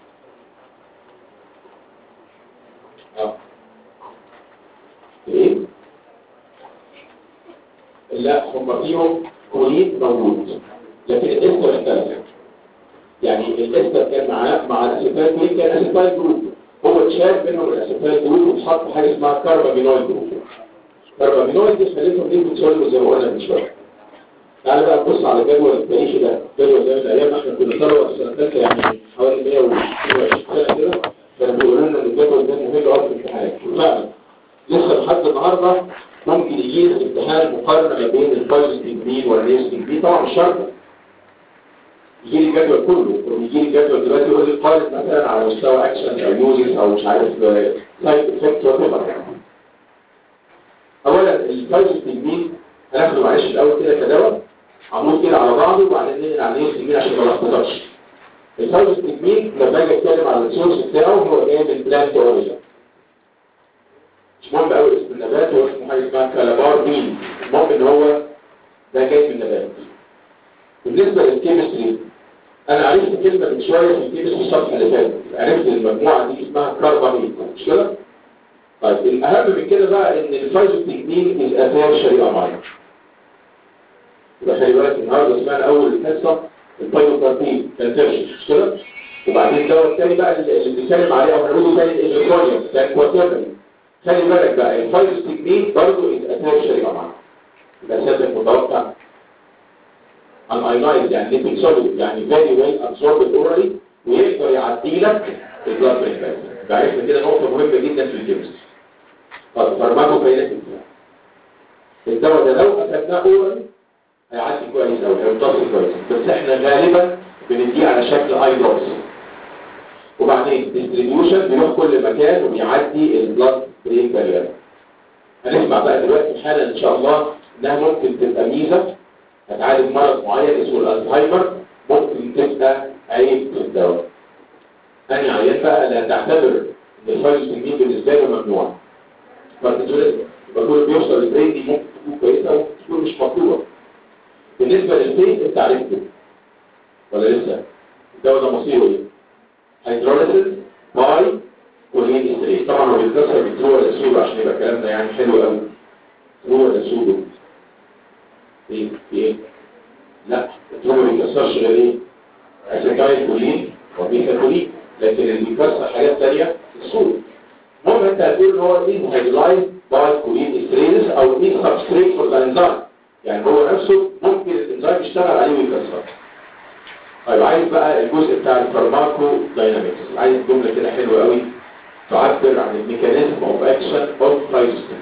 اه ايه لا هم فيهم كولين موجود لكن الاستر اختلف يعني الاستر كان معاه مع الاسيتال كولين كان اسيتال جروب هو اتشال منهم الاسيتال جروب واتحط في حاجه اسمها كاربامينويد جروب كاربامينويد دي خليتهم ليه بتسولوا زي ما قلنا من شويه تعالى بقى نبص على الجدول التاريخي ده الجدول ده من ايام احنا كنا طلبه السنه الثالثه يعني حوالي 122 سنه كده كانوا بيقولوا لنا ان الجدول ده مهم قوي في الامتحانات وفعلا لسه لحد النهارده ممكن يجي لك امتحان مقارنه ما بين الفايروس مين والريس مين طبعا مش شرط يجي لي الجدول كله يجي لي الجدول دلوقتي يقول لي قارن مثلا على مستوى اكشن او يوزز او مش عارف سايد افكت وات اولا الفايروس مين هناخده معلش الاول كده كدواء عمود كده على بعضه وبعدين ننقل على النيل اليمين عشان ما نلخبطش الفايروس تكنيك لما اجي اتكلم على السورس بتاعه هو جاي من بلانت اوريجن مش مهم قوي اسم النبات هو اسمه حاجه اسمها كالابار مين المهم ان هو ده جاي من نبات بالنسبه للكيمستري انا عرفت كلمه من شويه في الكيمستري الصفحه اللي فاتت عرفت المجموعه دي اسمها كاربامين مش كده؟ طيب الاهم من كده بقى ان الفايزو تكنيك از اثار شريعه معينه يبقى خلي بالك النهارده سمعنا اول حصه البايوكارتين كان ترشي مش كده؟ وبعدين الدواء الثاني بقى اللي بنتكلم عليه او هنقوله ثاني الانجليزيه كان كواتيرني خلي بالك بقى الفايروس تكنيك برضه اثار شريعه معينه يبقى سيادتك متوقع الايلايز يعني ليبيد سوليد يعني فيري ويل ابسوربد اورالي ويقدر يعدي لك البلاد بريشر عرفنا كده نقطه مهمه جدا في الكيمستري طب فارماكوكاينيتكس الدواء ده لو اخدناه اورالي هيعدي كويس او هيمتص كويس بس احنا غالبا بنديه على شكل اي دوز وبعدين ديستريبيوشن بيروح كل مكان وبيعدي البلاد برين بارير هنسمع بقى دلوقتي حالا ان شاء الله انها ممكن تبقى ميزه هتعالج مرض معين اسمه الالزهايمر ممكن تبقى عيب في الدواء ثاني عيان بقى اللي هتعتبر ان الفايروس تنين بالنسبه له ممنوع فالتجربه يبقى كل بيوصل للبرين دي ممكن تكون كويسه او تكون مش مطلوبه بالنسبه للفيت انت عرفته ولا لسه الدواء ده مصيره ايه هيدروليسيس باي كولين استريس طبعا هو بيتكسر بالترو ولا سودو عشان يبقى كلامنا يعني حلو قوي ترو ولا سودو ايه ايه لا الترو ما بيكسرش غير ايه اسيتايل كولين وبيتا كولين لكن اللي بيكسر حاجات ثانيه السودو المهم انت هتقول ان هو ايه هيدلايز باي كولين استريس او ايه سبستريت فور الانزيم يعني هو نفسه ممكن الانزيم يشتغل عليه ويكسر طيب عايز بقى الجزء بتاع الفارماكو داينامكس عايز جمله كده حلوه قوي تعبر عن الميكانيزم اوف اكشن اوف فايستين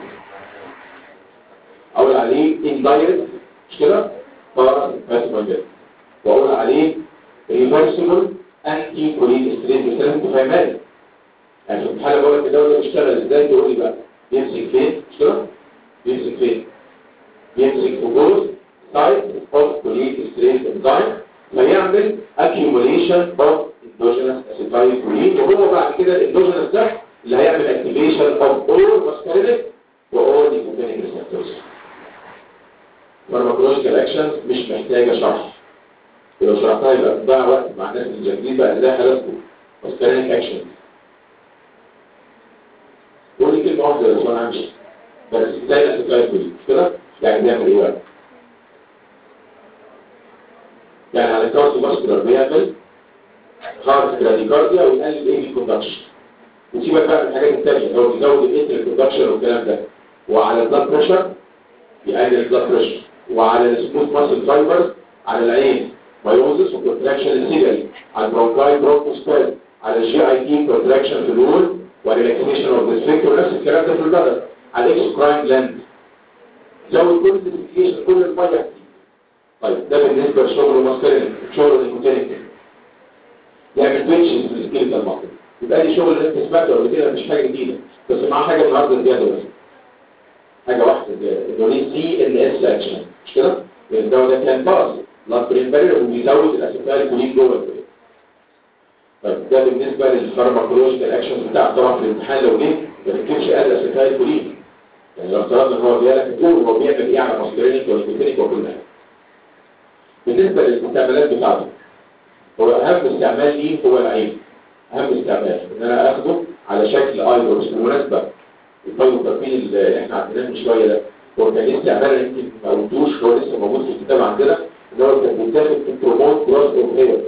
اقول عليه indirect مش كده باراسيمباثيك واقول عليه reversible anti choline ستريس مثلا انت فاهماني يعني في الحاله بقول لك الدواء ده بيشتغل ازاي تقول لي بقى بيمسك فين مش كده بيمسك فين بيمسك في جزء سايت اوف choline ستريس انزيم فيعمل accumulation of endogenous acetylcholine وهو بعد كده الاندوجينس ده اللي هيعمل activation of all muscarinic و all nicotinic receptors pharmacological actions مش محتاجة شرح ولو شرحتها يبقى بتضيع وقت مع الناس الجديد بقى ازاي حالاتكم muscarinic actions قول لي كلمة واحدة بس وانا همشي بس ازاي الاسيتايلكولين مش كده؟ يعني بيعمل ايه بقى؟ يعني على الكارديو ماسكولار بيعمل هارت براديكارديا ويقلل ايه الكوندكشن وسيبك بقى من الحاجات الثانيه لو بيزود الانتر كوندكشن والكلام ده وعلى البلاد بريشر يقلل البلاد بريشر وعلى السموث ماسل فايبرز على العين مايوزس وكونتراكشن السيجري على البرونكاي برونكوسبال على الجي اي تي كونتراكشن في الول وريلاكسيشن اوف ذا نفس الكلام ده في البدن على الاكسكراين جلاند زود كل الديفيكيشن كل الميه طيب ده بالنسبة لشغل الماسكرين شغل النيكوتينيك يعمل تويتشز في السكيل المصري يبقى دي شغل اللي انت سمعته قبل كده مش حاجة جديدة بس معاه حاجة النهارده زيادة بس حاجة واحدة زيادة انه ليه سي ان اس اكشن مش كده؟ لان الدواء ده كان باص بلاد برين بارير وبيزود الاسيتايل كولين جوه البرين طيب ده بالنسبه للفارماكولوجيكال اكشنز بتاع طبعا في الامتحان لو جه ما تكتبش ادى اسيتايل كولين يعني لو افترضنا ان هو جالك تقول هو بيعمل ايه على ماسكرينيك والكوتينيك وكل حاجه بالنسبه للاستعمالات بتاعته هو اهم استعمال ليه هو العين اهم استعمال ان انا اخده على شكل ايدروس بالمناسبه الفايبروبين اللي احنا عندناه من شويه ده هو كان ليه استعمال يمكن ما قلتوش هو لسه موجود في الكتاب عندنا ان هو كان بيتاخد في البروموت كروس اوف هير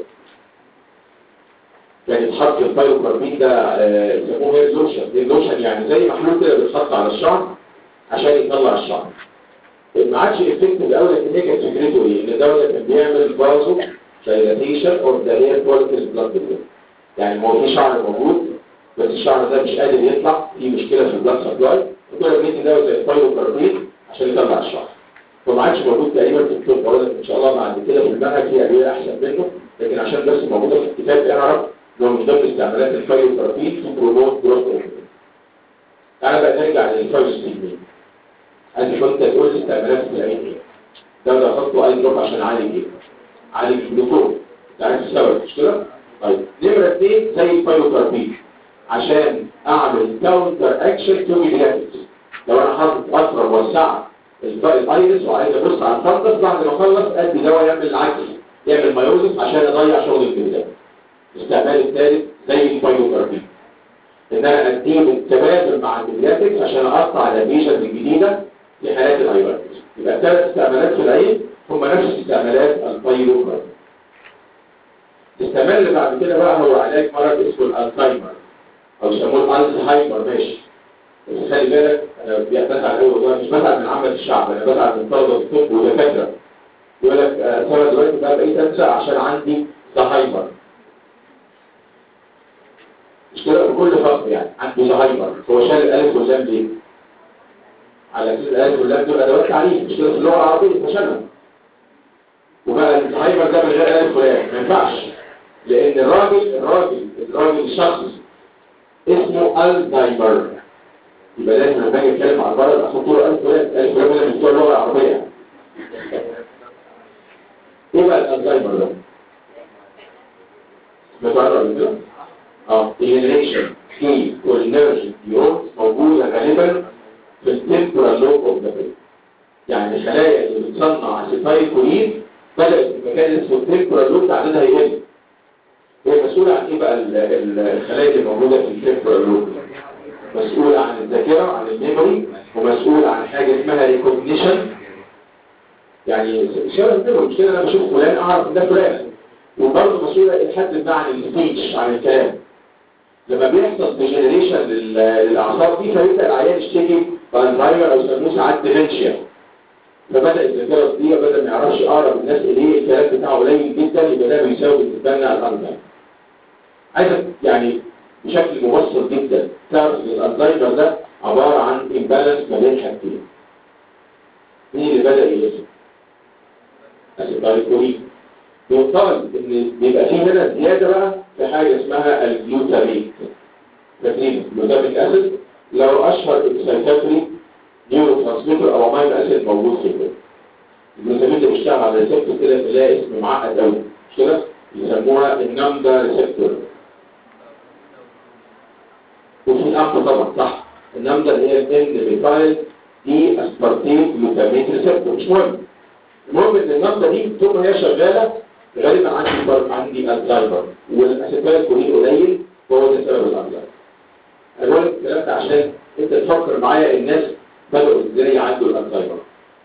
كان يتحط الفايبروبين ده آه، يسموه هير لوشن هير لوشن يعني زي محلول كده بيتحط على الشعر عشان يطلع الشعر ما عادش افكتيف قوي لكن هي كانت فكرته ايه؟ ان الدوله كان بيعمل بازو دايلاتيشن اوف ذا هير فوليكلز بلاد يعني ما هو في شعر موجود بس الشعر ده مش قادر يطلع في مشكله في البلاد سبلاي وكنا بندي دواء زي الفايبروبين عشان يطلع الشعر فما عادش موجود تقريبا في الطب بقول لك ان شاء الله بعد كده في المنهج في ادويه احسن منه لكن عشان بس موجوده في الكتاب اعرف ان هو من ضمن استعمالات الفايبروبين في بروموت جروث اوف تعالى بقى نرجع للفايبروبين عايز كنت تقول لي استعمالات في العين ايه ده ده احطه اي دروب عشان اعالج ايه اعالج الجلوكوز انت عارف السبب مش كده طيب نمره اثنين زي الفايبروبين عشان اعمل كاونتر اكشن تو ميدياتكس لو انا حاطط قطره موسعه الايرس وعايز ابص على الفندس بعد ما اخلص ادي دواء يعمل العكس يعمل مايوزس عشان اضيع شغل الجلد الاستعمال الثالث زي الفايبروبين ان انا اديه بالتبادل مع الميدياتكس عشان اقطع الاديشنز الجديده في حالات الايرس يبقى ثلاث استعمالات في العين هم نفس استعمالات الفايبروبين الاستعمال اللي بعد كده بقى هو علاج مرض اسمه الالزهايمر او يسموه الالزهايمر ماشي بس خلي بالك انا بزعل قوي والله مش بزعل من عامه الشعب انا بزعل من طلبه الطب والدكاتره يقول لك آه، انا دلوقتي بقى بقيت انسى عشان عندي زهايمر مش كده بكل فخر يعني عنده زهايمر هو شال الالف واللام ليه؟ على اساس الالف واللام دول ادوات تعليم مش كده في اللغه العربيه فشلها وبقى الزهايمر ده من غير الف ولام ما ينفعش لان الراجل الراجل الراجل شخص اسمه الزهايمر يبقى لازم لما اجي اتكلم عن المرض احط له الف ولام الف ولام ده مش بتوع اللغه العربيه ايه بقى الزهايمر ده؟ متعرض قبل كده؟ اه degeneration في cholinergic neurons موجودة غالبا في التمبرال لوب اوف ذا برين يعني الخلايا اللي بتصنع اسيتايل كولين بدأت في مكان اسمه التمبرال لوب عددها يقل هي مسؤولة عن ايه بقى ال- ال- الخلايا اللي موجودة في التمبرال لوب مسؤولة عن الذاكرة عن الميموري ومسؤولة عن حاجة اسمها ريكوجنيشن يعني شبه الميموري مش كده انا بشوف فلان اعرف ان ده فلان وبرضه مسؤولة لحد ما عن السبيتش عن الكلام لما بيحصل ديجنريشن للاعصاب دي فيبدا العيان يشتكي بالزهايمر او يسموه ساعات ديمنشيا فبدا الذاكره دي بدا ما يعرفش اقرب الناس اليه الكلام بتاعه قليل جدا يبقى ده بيساوي بالنسبه لنا الالزهايمر عايزك يعني بشكل مبسط جدا تعرف ان الالزهايمر ده عباره عن امبالانس ما بين حاجتين مين اللي بدا يلزم؟ اسيتايل يفترض ان بيبقى فيه هنا زياده بقى في حاجه اسمها الجلوتاميت فاكرين الجلوتاميك اسيد لو اشهر اكسايتاتري نيورو ترانسميتر او امينو اسيد موجود في الجسم الجلوتاميت اللي بيشتغل على ريسبتور كده تلاقي اسم معقد قوي مش كده يسموها النمدا ريسبتور وفي الامر طبعا صح النمدا اللي هي الان ميثايل دي اسبارتين جلوتاميت ريسبتور مش مهم المهم ان النمده دي طول ما هي شغاله غالبا عندي بر... عندي الزهايمر والاسيتايل كولين قليل وهو ده سبب الزهايمر انا بقول لك الكلام ده عشان انت تفكر معايا الناس بدأوا ازاي يعدوا الزهايمر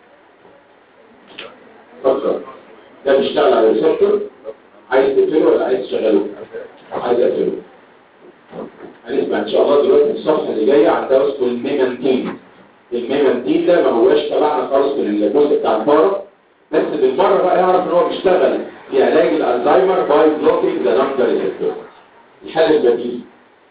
فكر ده بيشتغل على الريسبتور عايز تقفله ولا عايز تشغله عايز اقفله هنسمع ان شاء الله دلوقتي الصفحه اللي جايه عن دواء اسمه الميمانتين الميمانتين ده ما هواش تبعنا خالص في الجزء بتاع الفاره بس بالمره بقى يعرف ان هو بيشتغل في علاج الالزهايمر باي بلوكينج ذا نمبر ريسبتور الحل البديل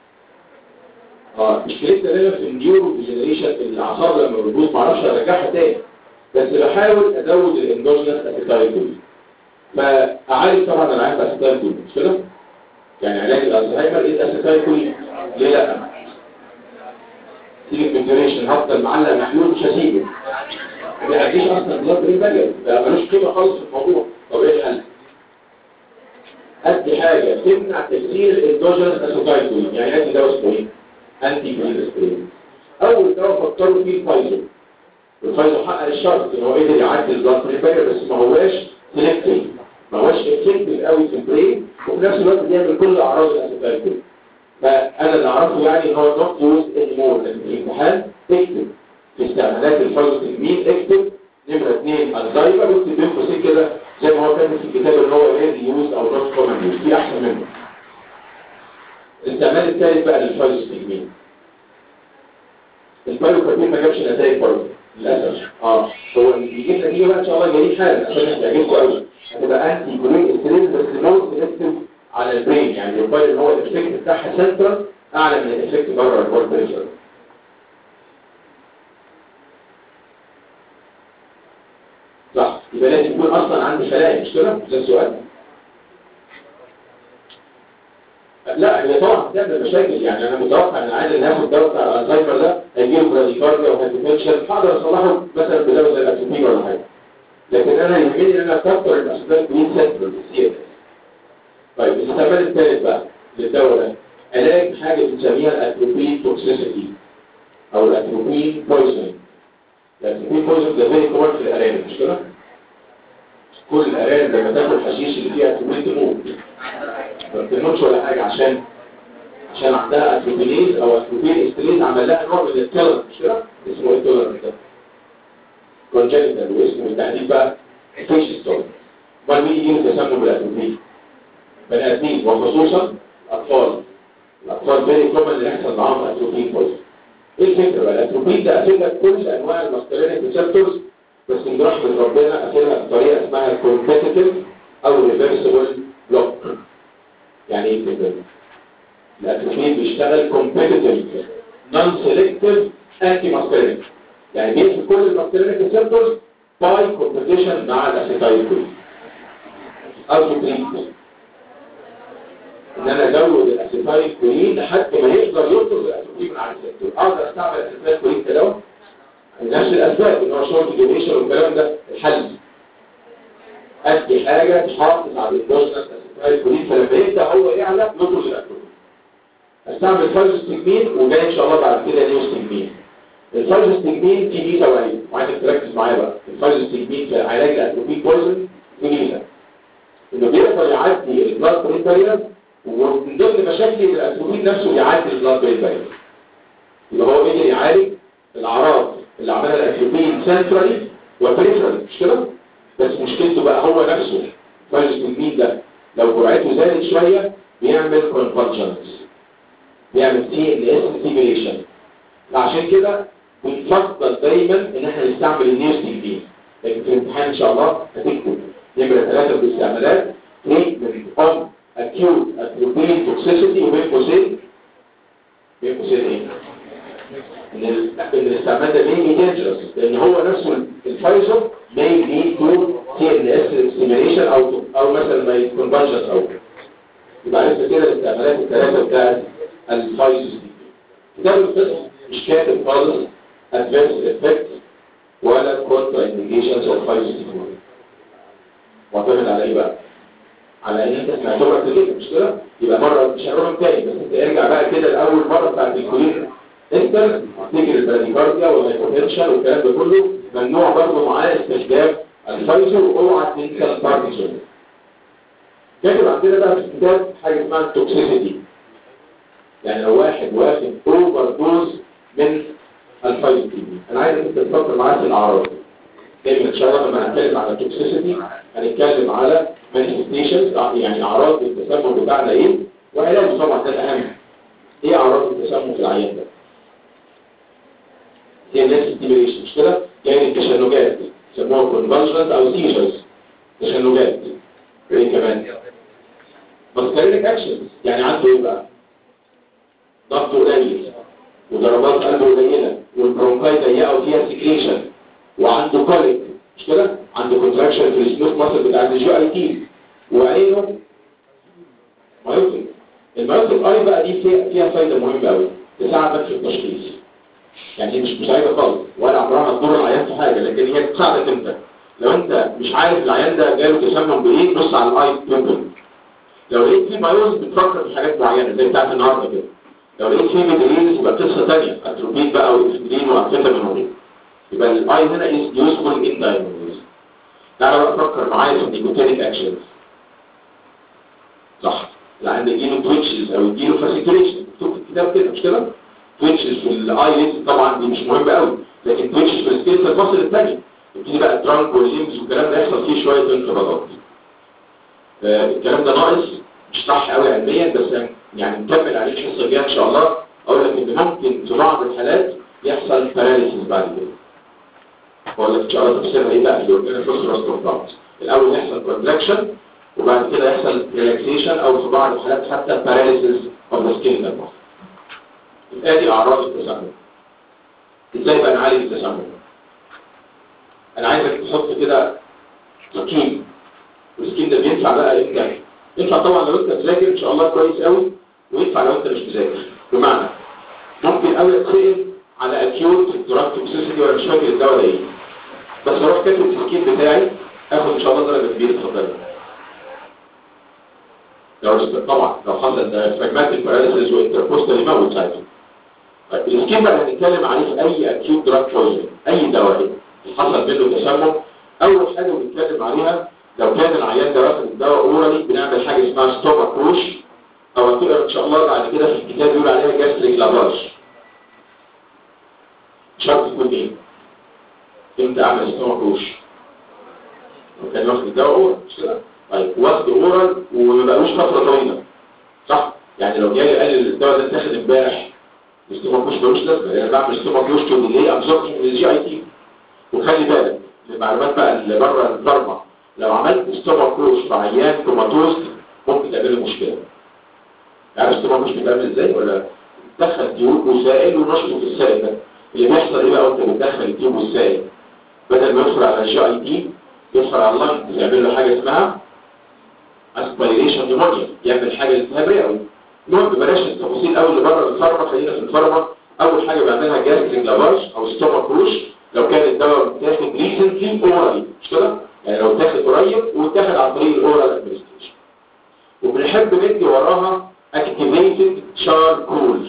اه مشكلتنا دايما في النيورو ديجنريشن الاعصاب لما بتبوظ ما اعرفش ارجعها تاني بس بحاول ازود الاندوجينس اسيتايل فاعالج طبعا انا عارف اسيتايل مش كده يعني علاج الالزهايمر ايه الاسيتايل ليه لا سيبك من الديوريشن هفضل معلق محلول مش هسيبه ما بيعديش اصلا بلاد برين بارير ده ملوش قيمه خالص في الموضوع طب ايه الحل ادي حاجه تمنع تكسير الاندوجينس اسيتايل يعني ادي دواء اسمه ايه انتي كوليسترول اول دواء فكروا فيه الفايزو الفايزو حقق الشرط ان هو قدر يعدي البلاد بريفير بس ما هواش سيلكتيف ما هواش افكتيف قوي في البرين وفي نفس الوقت بيعمل كل اعراض الاسيتايل فانا اللي اعرفه يعني ان هو نوت يوز اني مور لكن في الامتحان اكتب في استعمالات الفايزوتلمين اكتب نمرة اثنين الزايمر واكتب بين قوسين كده زي ما هو كان في الكتاب اللي هو ريد يوز او نوت كومن يوز دي احسن منه الاستعمال الثالث بقى للفايزوتلمين البايوكاربين ما جابش نتائج برضه للاسف اه هو بيجيب نتيجه بقى ان شاء الله جايين حالا عشان هتعجبكم قوي هتبقى انتي كولين ستريس بس نوت سيلكتيف على البرين يعني الفايل ان هو الافكت بتاعها سنترال اعلى من الافكت بره الكورتيزول صح يبقى لازم يكون اصلا عندي خلايا مش كده ده السؤال لا هي طبعا بتعمل مشاكل يعني انا متوقع ان عايز ناخد دواء بتاع الزهايمر ده هيجيله براديكارديا وهايبوتنشن هقدر اصلحه مثلا بدواء زي الاتروبين ولا حاجه لكن انا يهمني ان انا اكتر الاسباب مين سنترال السي طيب الاستعمال الثالث بقى للدواء ده علاج حاجه بنسميها الاتروبين توكسيسيتي او الاتروبين بويزنينج الاتروبين بويزنينج ده فيري كومن في الارانب مش كده؟ كل الارانب لما تاكل حشيش اللي فيها اتروبين تموت ما بتموتش ولا حاجه عشان عشان عندها اتروبينيز او اتروبين استريز عمل لها نوع من التولر مش كده؟ اسمه ايه التولر ده؟ كونجنتال واسمه بالتحديد بقى فيش ستون امال مين يجي تسمم بالاتروبين؟ بني ادمين وخصوصا اطفال الاطفال فيري كومن اللي يحصل معاهم اتروبين بويزن ايه الفكره بقى الاتروبين ده قافلها كل انواع الماسكرينيك ريسبتورز بس من رحمه ربنا قافلها بطريقه اسمها كومبيتيتيف او ريفرسبل بلوك يعني ايه كده الاتروبين بيشتغل كومبيتيتيف نون سيلكتيف انتي ماسكرينيك يعني بيقفل كل الماسكرينيك ريسبتورز باي كومبيتيشن مع الاسيتايل كولين او تريتمنت ان انا ازود الاسيتايل كولين لحد ما يقدر يطرد الاتروبين من على الريسبتور اقدر استعمل الاسيتايل كولين كدواء نفس الاسباب ان هو شورت ديوريشن والكلام ده الحل ادي حاجه تحافظ على الدوشنس الاسيتايل كولين فلما يبدا هو يعلى يطرد الاتروبين استعمل فايزوستجمين وجاي ان شاء الله بعد كده نيوستجمين الفايزوستجمين في ميزه وعيب وعايزك تركز معايا بقى الفايزوستجمين في علاج الاتروبين بويزن في ميزه انه بيقدر يعدي البلاد برين بارير ومن ضمن مشاكل الاتروبين نفسه بيعدي البلاد برين بارير يبقى هو قدر يعالج الاعراض اللي عملها الاتروبين سنترالي وبريفرالي مش كده بس مشكلته بقى هو نفسه فايزوستجمين ده لو جرعته زادت شويه بيعمل كونفرجنس بيعمل سي ان اس ستيميليشن عشان كده بنفضل دايما ان احنا نستعمل النيوستجمين لكن في الامتحان ان شاء الله هتكتب نمرة ثلاثة باستعمالات treatment of acute atropine toxicity وبين قوسين بين قوسين ايه؟ ان ال- ان الاستعمال ده may be dangerous لان هو نفسه الفايزر may lead to CNS stimulation او او مثلا ما يكون convergence او يبقى عرفت كده الاستعمالات الثلاثة بتاعت الفايزر دي كتاب القسم مش كاتب خالص adverse effects ولا contra indications of فايزر معتمد على ايه بقى على ان انت سمعتهم كده مش كده يبقى مره مش هنقولهم تاني بس انت ارجع بقى كده لاول مره بتاعت الكولين انت تفتكر البراديكارديا والهايبوتنشن والكلام ده كله ممنوع برضه معاه استخدام الفايزر واوعى تنسى الباركنسون كاتب عندنا بقى في الكتاب حاجه اسمها التوكسيسيتي يعني لو واحد واخد اوفر دوز من الفايزر انا عايز انت تفكر معايا في الاعراض دايما ان شاء الله لما هنتكلم على التوكسيسيتي هنتكلم على مانيفستيشنز يعني اعراض التسمم بتاعنا ايه وعلاجه طبعا ده الاهم ايه اعراض التسمم في العيان ده هي الناس ستيميليشن مش كده يعني التشنجات يسموها كونفالجنت او سيجرز تشنجات وايه كمان ماسكارينيك اكشنز يعني عنده ايه بقى ضغطه قليل وضربات قلبه قليله والبرونكاي ضيقه وفيها سكريشن وعنده كوليك مش كده عنده كونتراكشن في السموث ماسل بتاع الجي اي تي وعينه مايوتيك المايوتيك اي بقى دي فيها, فيها فايده مهمه قوي تساعدك في التشخيص يعني هي مش مساعده خالص ولا عمرها تضر العيان في حاجه لكن هي تساعدك انت لو انت مش عارف العيان ده جاله تسمم بايه بص على الاي بيمبل لو لقيت فيه بايوز بتفكر في حاجات معينه زي بتاعت النهارده كده لو لقيت فيه ميدرينز يبقى قصه ثانيه اتروبين بقى وافدرين وانفيتامين وغيره يبقى الاي هنا از يوسفول ان دايجنوز تعالى بقى فكر معايا في النيكوتينيك اكشنز صح لان يجيله تويتشز او يجيله فاسيكوليشن مكتوب في الكتاب كده مش كده تويتشز في الاي طبعا دي مش مهمه قوي لكن تويتشز في السكيلتال ماسل الثانيه يبتدي بقى الترانك والليمز والكلام ده يحصل فيه شويه انقباضات آه الكلام ده ناقص مش صح قوي علميا بس يعني نكمل عليه الحصه الجايه ان شاء الله اقول لك ان ممكن في بعض الحالات يحصل باراليسيس بعد كده اقول لك ان شاء الله تفسيرها ايه بقى في الاورجانيك فوسفورس الاول يحصل كونتراكشن وبعد كده يحصل ريلاكسيشن او في بعض الحالات حتى باراليسيس اوف ذا سكين نيرف ادي اعراض التسمم ازاي بقى نعالج التسمم انا عايزك تحط كده سكين والسكين ده بينفع بقى امتى ينفع طبعا لو انت مذاكر ان شاء الله كويس قوي وينفع لو انت مش مذاكر بمعنى ممكن قوي اتسال على اكيوت دراج توكسيسيتي وانا مش فاكر الدواء ده ايه بس اروح كاتب السكين بتاعي اخد ان شاء الله درجه كبيره اتفضل لو طبعا لو حصل ده فراجماتيك باراليسيس وانتربوستال يموت ساعتها طيب السكين بقى هنتكلم عليه في اي اكيوت دراج بويزن اي دواء حصل منه تسمم اول حاجه بنتكلم عليها لو كان العيان ده واخد الدواء اورالي بنعمل حاجه اسمها ستوب ابروش او هتقرا ان شاء الله بعد كده في الكتاب يقول عليها جاستريك لافاج شرط تكون ايه؟ امتى اعمل ستوب ابروش؟ لو كان واخد الدواء اورال مش كده؟ طيب واخد اورال وما بقالوش فتره طويله صح؟ يعني لو جاي قال الدواء ده اتاخد امبارح ستوب ابروش ملوش لازمه يعني بعمل ستوب ابروش تو ديلي ابزوربشن من الجي اي تي وخلي بالك المعلومات بقى اللي بره الفارما لو عملت ستوب ابروش في عيان كوماتوز ممكن تعمل له مشكله عارف ستوب ابروش بيتعمل ازاي ولا تدخل تيوب وسائل ونشطه في السائل ده اللي بيحصل ايه بقى وانت بتدخل التيوب والسائل بدل ما يدخل على الجي اي تي يدخل على اللنج يعمل له حاجه اسمها اسبيريشن نيمونيا يعمل حاجه اسمها رئوي المهم بلاش التفاصيل قوي اللي بره الفارما خلينا في الفارما اول حاجه بعملها جاستريك لافاج او ستوب ابروش لو كان الدواء متاخد ريسنتلي اورالي مش كده يعني لو اتاخد قريب واتاخد عن طريق الاورال ادمنستريشن وبنحب ندي وراها اكتيفيتد شاركول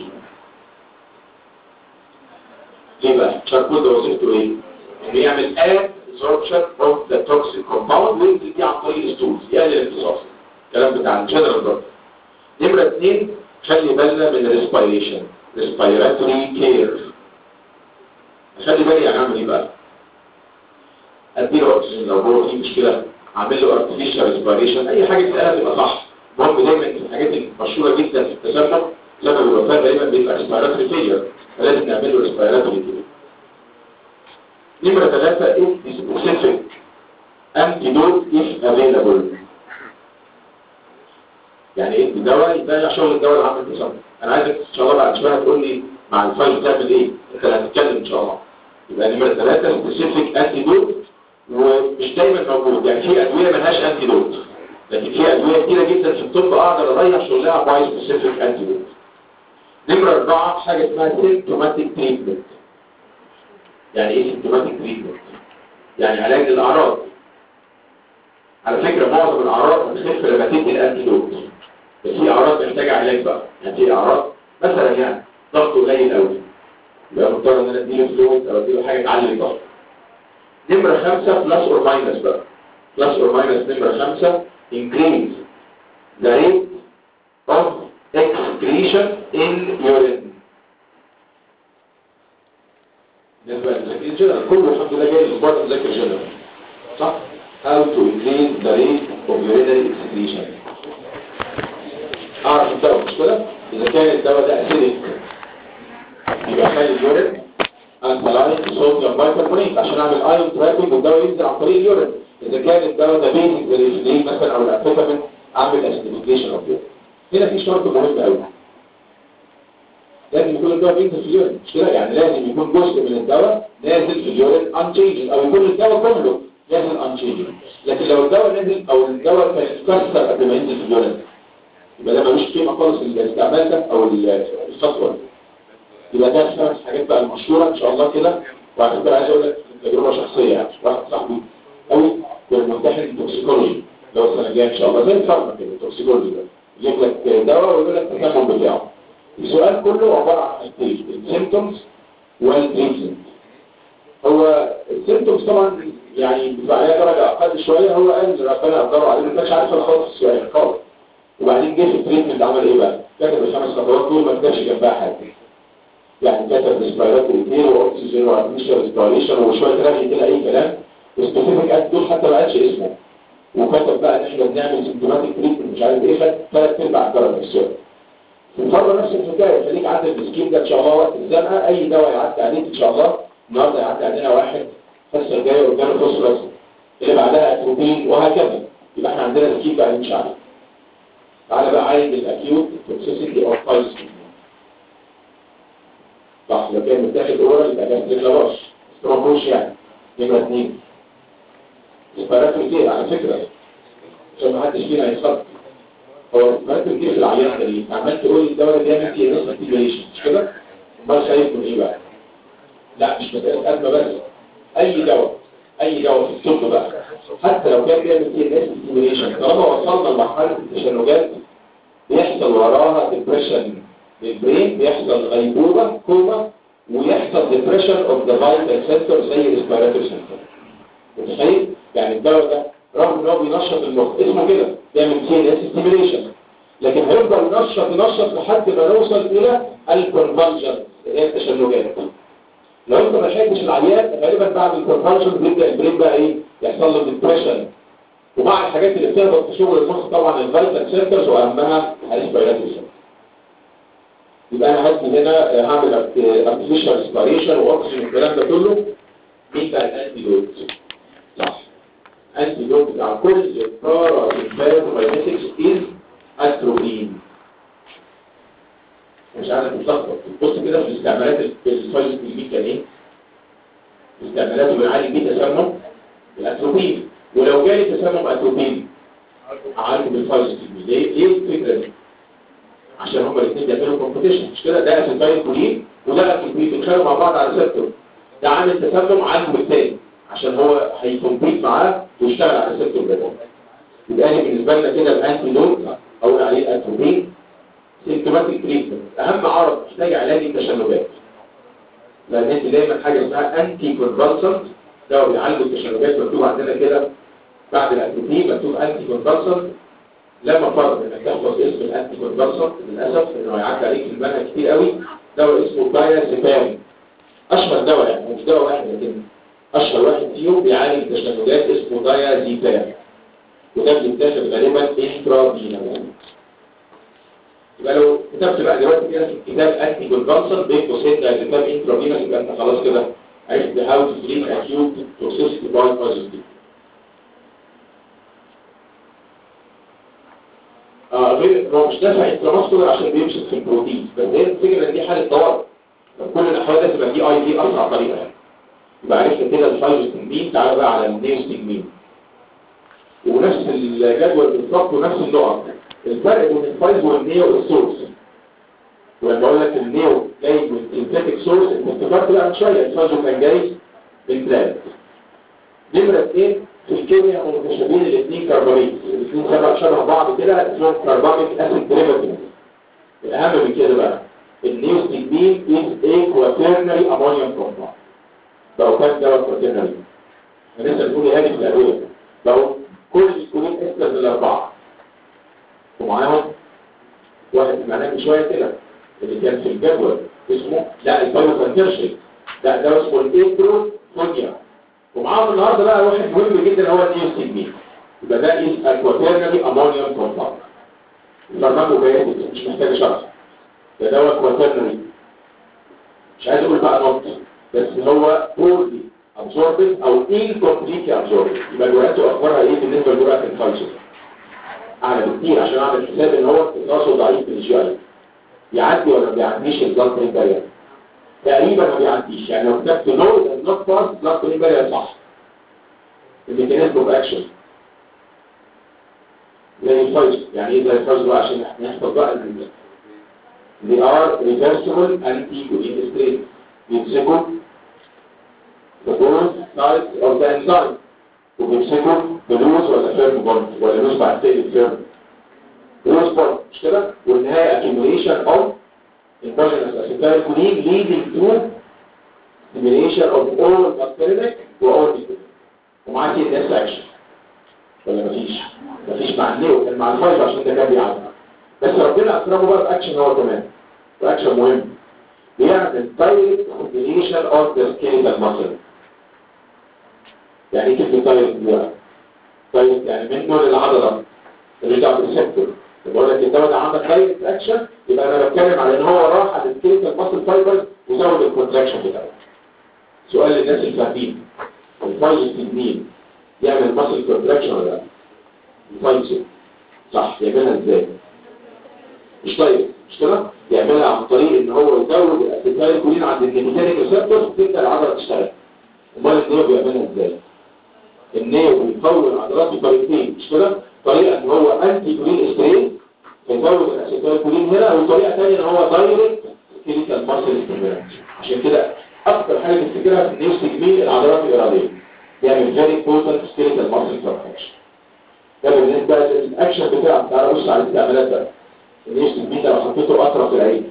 ليه بقى شاركول ده وظيفته ايه انه يعمل اد absorption of the toxic compound وينزل دي عن طريق الستولز يقلل الامتصاص الكلام بتاع الجنرال دكتور نمره اثنين خلي بالنا من الريسبيريشن ريسبيراتوري كير خلي بالي يعني اعمل ايه بقى اديله اكسجين لو هو في مشكله اعمل له ارتفيشال ريسبيريشن اي حاجه تتقال تبقى صح المهم دايما الحاجات المشهوره جدا في التسمم لما الوفاه غالبا بيبقى ريسبيراتوري فيلير فلازم نعمل له ريسبيراتوري كير نمره ثلاثه ايه سبيسيفيك انتيدوت اف افيلابل يعني ايه الدواء يبقى شغل الدواء اللي عامل تسمم انا عايزك ان شاء الله بعد شويه تقول لي مع الفايل تعمل ايه انت اللي هتتكلم ان شاء الله يبقى نمره ثلاثة سبيسيفيك انتيدوت ومش دايما موجود يعني في ادويه ملهاش انتيدوت لكن في ادويه كتيره جدا في الطب اقدر اضيع شغلها باي سبيسيفيك انتيدوت نمره اربعه حاجه اسمها سيمتوماتيك تريتمنت يعني ايه سيمتوماتيك تريتمنت يعني علاج للاعراض على فكره معظم الاعراض بتخف لما تدي الانتيدوت بس في اعراض محتاجه علاج بقى يعني في اعراض مثلا يعني ضغطه قليل قوي يبقى مضطر ان انا اديله فلويد او اديله حاجه تعلي الضغط نمره خمسة بلس اور ماينس بقى بلس اور ماينس نمره خمسة increase the rate of excretion in urine بالنسبه للذاكر الجنرال كله الحمد لله جاي الاسبوع ده مذاكر جنرال صح how to increase the rate of urinary excretion اعرف الدواء مش كده اذا كان الدواء ده اسيدك يبقى خلي اليورين الكلاين صوديوم بايكربونات عشان اعمل ايون ترابنج والدواء ينزل عن طريق اليورين اذا كان الدواء ده بيزك زي الانسولين مثلا او الافيتامين اعمل اسيديفيكيشن اوف يورين هنا في شرط مهم قوي لازم يكون الدواء بينزل في اليورين مش كده يعني لازم يكون جزء من الدواء نازل في اليورين انشينج او يكون الدواء كله نازل انشينج لكن لو الدواء نزل او الدواء كان اتكسر قبل ما ينزل في اليورين يبقى ده ملوش قيمه خالص الاستعمال ده او الخطوه دي يبقى ده خمس حاجات بقى المشهوره ان شاء الله كده وعلى فكره عايز اقول لك تجربه شخصيه يعني واحد صاحبي قوي كان ممتحن توكسيكولوجي لو السنه الجايه ان شاء الله زي الفارما كده التوكسيكولوجي ده يجيب لك دواء ويقول لك التسمم بتاعه السؤال كله عباره عن حاجتين السيمتومز والتريتمنت هو السيمتومز طبعا يعني بيبقى عليها درجه اقل شويه هو قال ربنا قدره عليه ما كانش عارف خالص السؤال خالص وبعدين جه في التريتمنت عمل ايه بقى؟ كتب الخمس خطوات دول ما كتبش جنبها حاجه يعني كتب ريسبيراتوري كير واكسجين وارتفيشال ريسبيريشن وشويه رغي كده اي كلام وسبيسيفيك اكت دول حتى ما قالش اسمه وكتب بقى ان احنا بنعمل سيمتوماتيك تريتمنت مش عارف ايه خد ثلاث ارباع الدرجه في السؤال المره نفس الحكايه خليك عدد السكيم ده ان شاء الله وقت الزنقه اي دواء يعدي عليك ان شاء الله النهارده يعدي علينا واحد الحصه الجايه قدام فوسفورس اللي بعدها اتروبين وهكذا يبقى احنا عندنا سكيم بقى نمشي عليه تعالى بقى عايز الاكيوت توكسيسيتي اوف فايروس صح لو كان متاخد اورال يبقى جاست لاباش سترومبوش يعني نمره اثنين اسبيراتوري كير على فكره عشان ما حدش فينا يتخطى هو اسبيراتوري كير في العيان ده ليه؟ عمال تقول لي الدواء ده بيعمل تي ان اس اكتيفيشن مش كده؟ امال خايف من ايه بقى؟ لا مش مساله ازمه بس اي دواء اي دواء في الطب بقى حتى لو كان بيعمل تي ان اس اكتيفيشن طالما وصلنا لمرحله التشنجات بيحصل وراها ديبريشن للبرين بيحصل غيبوبه كوما ويحصل ديبريشن اوف ذا فايتال سنتر زي الريسبيراتوري سنتر متخيل يعني الدواء ده رغم ان هو بينشط المخ اسمه كده بيعمل تي ان اس ستيميليشن لكن هيفضل ينشط ينشط لحد ما نوصل الى الكونفالجن اللي هي التشنجات لو انت ما لحقتش العيان غالبا بعد الكونفالجن بيبدا البرين بقى ايه يحصل له ديبريشن ومع الحاجات اللي بتهبط في شغل المخ طبعا الفيتال سنترز واهمها الريسبيراتوري سنتر يبقى انا هدي هنا هعمل ارتفيشال ريسبيريشن واكسجين والكلام ده كله مين بقى الانتي دوت صح انتي دوت بتاع كل البارا البايوماينيتكس از اتروبين مش عارف تتلخبط بص كده في الاستعمالات الفايز الجديد كان ايه استعمالاته بنعالج بيه تسمم الاتروبين ولو جالي تسمم اتروبين اعالجه بالفايز الجديد ليه ليه الفكره دي عشان هما الاثنين بيعملوا كومبيتيشن مش كده ده اسيتايل كولين وده اتروبين بيتخانقوا مع بعض على ريسبتور ده عامل تسمم عنه بالتاني عشان هو هيكمبيت معاه ويشتغل على الريسبتور ده يبقى انا بالنسبه لنا كده الانتي دوت اقول عليه الاتروبين سيمتوماتيك تريتمنت اهم عرض محتاج علاج التشنجات لان انت دايما حاجه اسمها انتي كونفالسنت ده بيعالج التشنجات مكتوب عندنا كده بعد الاتروبين مكتوب انتي كونفالسنت لما فرض انك تحفظ اسم الانتي كونفالسنت للاسف انه هيعدي عليك في المنهج كتير قوي دواء اسمه دايازيبام اشهر دواء يعني مش دواء واحد لكن اشهر واحد فيهم بيعالج التشنجات اسمه دايازيبام وده بيتاخد غالبا انترافينال يبقى لو كتبت بقى دلوقتي كده في الكتاب انتي كونفالسنت بين قوسين ده كتاب انترافينال يبقى انت خلاص كده عرفت هاو تو تريت اكيوت توكسيسيتي باي بوزيتيف اه غير هو مش دافع انتراماسكولار عشان بيمسك في البروتين بس هي الفكره ان دي حاله طوارئ كل الاحوال ده تبقى دي اي دي اسرع طريقه يعني يبقى عرفت كده الفايروستين تعالى بقى على النيوستين ونفس الجدول بالظبط ونفس النقط الفرق بين الفايز والنيو السورس ولما اقول لك النيو جاي من سينثيتك سورس انت افتكرت بقى من شويه الفايز كان جاي من بلاد نمره اثنين في الكيمياء متشابهين الاثنين كربونيت الاثنين شبه شبه بعض كده اسمهم كربونيك اسيد ديريفاتيف الاهم من كده بقى النيوستيجمين از اي كواترنري امونيوم كومباوند بقوا كام دواء كواترنري انا لسه بنقول هذه في الادويه بقوا كل الكولين استرز الاربعه ومعاهم واحد معناه من شويه كده اللي كان في الجدول اسمه لا الفايروفانتيرشي لا ده اسمه الايتروفونيا ومعاهم النهارده بقى واحد مهم جدا هو النيوستيجمين يبقى ده از الكواترنري امونيوم كومباوند الفارماكوجينيتكس مش محتاج شرح ده دواء كواترنري مش عايز اقول بقى نقط بس هو بورلي absorbed او incompletely absorbed يبقى جرعته اخبارها ايه بالنسبه لجرعه الفايزر اعلى بكتير عشان اعمل حساب ان هو امتصاصه ضعيف في الجي اي يعدي ولا ما بيعديش البلاد برين بارير تقريبا ما بيعديش يعني لو كتبت نو does not pass blood برين بارير صح الميكانيزم اوف اكشن زي الفايزر يعني ايه زي الفايزر بقى عشان نحفظ بقى ال they are reversible anti-coagulative strain بيمسكوا the both sides of the enzyme وبيمسكوا بلوز ولا فيرم بوند ولا بعد تاني فيرم جروس بارت مش كده والنهايه accumulation of endogenous acetylcholine leading to stimulation of all muscarinic و all ومعاه سي اس اكشن ولا مفيش مفيش مع النيو كان مع الفايف عشان ده كان بيعمل بس ربنا اكرمه بقى باكشن هو كمان واكشن مهم بيعمل دايركت كومبينيشن اوف ذا سكيلتال ماسل يعني ايه كلمه دايركت دي بقى دايركت يعني من نوع العضله اللي بتاع الريسبتور بقول لك الدواء ده عندك دايركت اكشن يبقى انا بتكلم على ان هو راح على السكيلتال ماسل فايبرز وزود الكونتراكشن بتاعه سؤال للناس اللي فاهمين الفايل مين يعمل ماسل كونتراكشن ولا لا الفايل صح يعملها ازاي مش طيب مش كده يعملها عن طريق ان هو يزود الاسيتايل كولين عند النيكوتينيك ريسبتورز تبدا العضله تشتغل امال النيو بيعملها ازاي النيو بيقوي العضلات بطريقتين مش كده طريقه ان هو انتي كولين سترين يزود الاسيتايل كولين هنا وطريقه ثانيه ان هو دايركت سكيليتال ماسل ستيمولانت عشان كده اكتر حاجه تفتكرها في النيو تجميل العضلات الاراديه يعمل فيري بوتنت سكيليتال ماسل كونتراكشن ده بالنسبه للاكشن بتاعه تعالى بص على الاستعمالات بقى النيش تجميل لو حطيته اطرف العين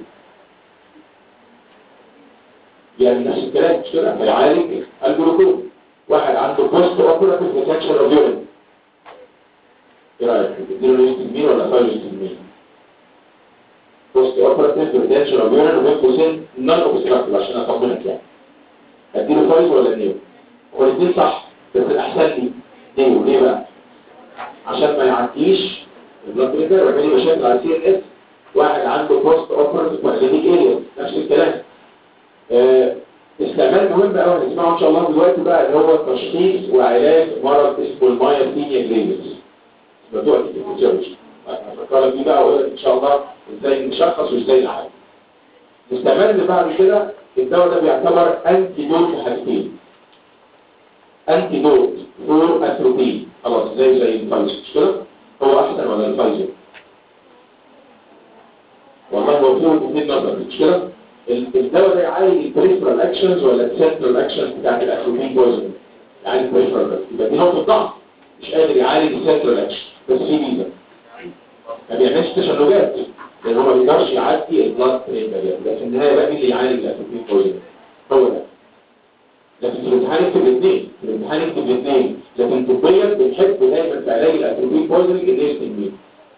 يعني نفس الكلام مش كده هيعالج الجلوكوم واحد عنده بوست اوبراتيف ريتنشن اوف يورين ايه رايك تديله نيش تجميل ولا فايل تجميل بوست اوبراتيف ريتنشن اوف يورين وبين قوسين نون اوبستراكتيف عشان اطمنك يعني اديله فايل ولا نيو هو الاثنين صح بس الاحسن لي نيو ليه بقى عشان ما يعديش البلاد بريشر ويعمل لي مشاكل على السي ان اس واحد عنده بوست اوبراتيف باراليتيك اريا نفس الكلام آه، استعمال مهم قوي هنسمعه ان شاء الله دلوقتي بقى اللي هو تشخيص وعلاج مرض اسمه المايوثينيا جريفيس موضوع الفيزيولوجي هفكرك بيه بقى واقول لك ان شاء الله ازاي نشخص وازاي نعالج الاستعمال اللي بعد كده الدواء ده بيعتبر انتي دوت لحاجتين انتي دوت فور اتروبين خلاص زي زي الفايزر مش كده هو احسن ولا الفايزر والله هو فيه وجهتين نظر مش كده الدواء ده يعالج البريفرال اكشنز ولا السنترال اكشنز بتاعت الاتروبين بوزن يعالج البريفرال بس يبقى دي نقطه ضعف مش قادر يعالج السنترال اكشن بس في ميزه ما بيعملش تشنجات لان هو ما بيقدرش يعدي البلاد برين بارير ده في النهايه بقى مين اللي يعالج الاتروبين بوزن هو ده لكن في الامتحان يكتب الاثنين في الامتحان يكتب الاثنين لكن طبيا بنحب دايما في علاج الاتروبين بوزن النيش تنميه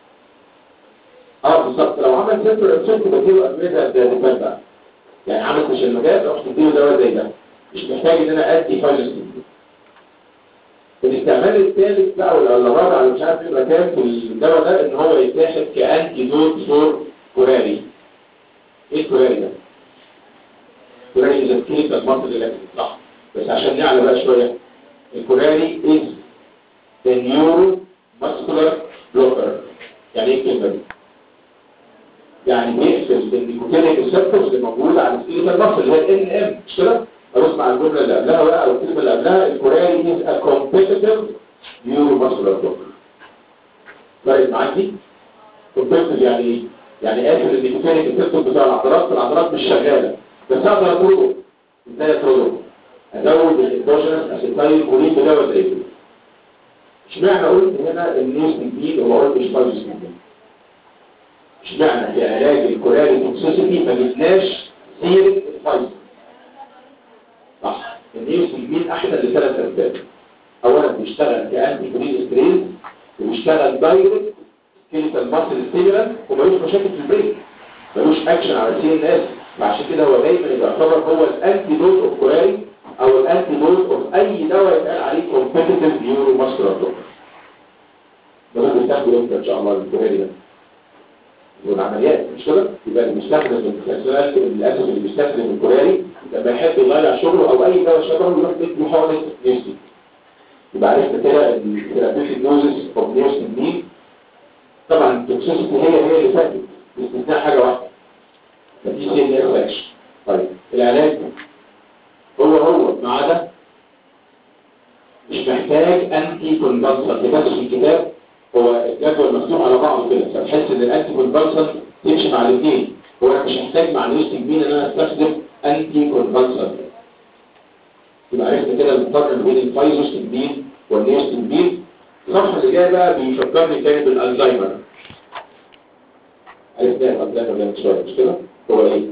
اه بالظبط لو عمل سنتر انسولت بديله ادويه ده بقى يعني عمل تشنجات رحت تديله دواء زي ده مش محتاج ان انا ادي فايلوستين الاستعمال الثالث بقى ولا الرابع اللي مش عارف ايه كام في الدواء ده ان هو يتاخد كانتي دوت فور كوراري ايه الكوراري ده؟ كوراري ده كلمه المنطق الالكتريك صح بس عشان نعلى بقى شويه الكوراري از النيورو ماسكولار بلوكر يعني ايه الكلمه دي؟ يعني بيقفل النيكوتينيك ريسبتورز اللي موجوده على السكيلتال ماسل اللي هي الان ام مش كده؟ ابص مع الجمله اللي قبلها بقى او الكلمه اللي قبلها الكوراري از ا كومبيتيتيف نيورو ماسكولار بلوكر فرقت معاك دي؟ كومبيتيتيف يعني ايه؟ يعني قافل النيكوتينيك ريسبتور بتاع العضلات العضلات مش شغاله بس اقدر اطرده ازاي اطرده؟ ازود الاندوجينس اسيتايل كولين بدواء زي كده اشمعنى قلت هنا النيوز جديد وما قلتش فايز جديد اشمعنى في علاج الكوراري توكسيسيتي ما جبناش سيره الفايز صح النيوز جديد احسن لثلاث اسباب اولا بيشتغل كانتي كولين ستريس وبيشتغل دايركت كلينيكال ماسل ستيمولانت وملوش مشاكل في البرين ملوش اكشن على السي ان اس وعشان كده هو دايما يعتبر هو الانتي دوت اوف كوراري او الانتي دوت اوف اي دواء يتقال عليه كومبيتيتيف نيورو ماسكولار بلوكر ده ممكن تاخده امتى ان شاء الله الكوراري ده والعمليات مش كده يبقى اللي بيستخدم الكسرات للاسف اللي بيستخدم الكوراري لما يحب يضيع شغله او اي دواء شبهه يروح يدي حقنه نيوستي يبقى عرفت كده ان الثيرابيوتيك دوزز اوف نيوستي دي طبعا التوكسيسيتي هي هي اللي فاتت باستثناء حاجه واحده مفيش سي ان اس اكشن طيب العلاج هو هو ما عدا مش محتاج انتي كونفالسنت بس في الكتاب هو الجدول مفتوح على بعضه كده فتحس ان الانتي كونفالسنت تمشي مع الاثنين هو انا مش محتاج مع النيوستجمين ان انا استخدم انتي كونفالسنت يبقى عرفت كده الفرق بين الفايزوستجمين والنيوستجمين الصفحة اللي جاية بقى بيفكرني تاني بالألزايمر عرفنا الألزايمر ده مش مش كده؟ هو إيه؟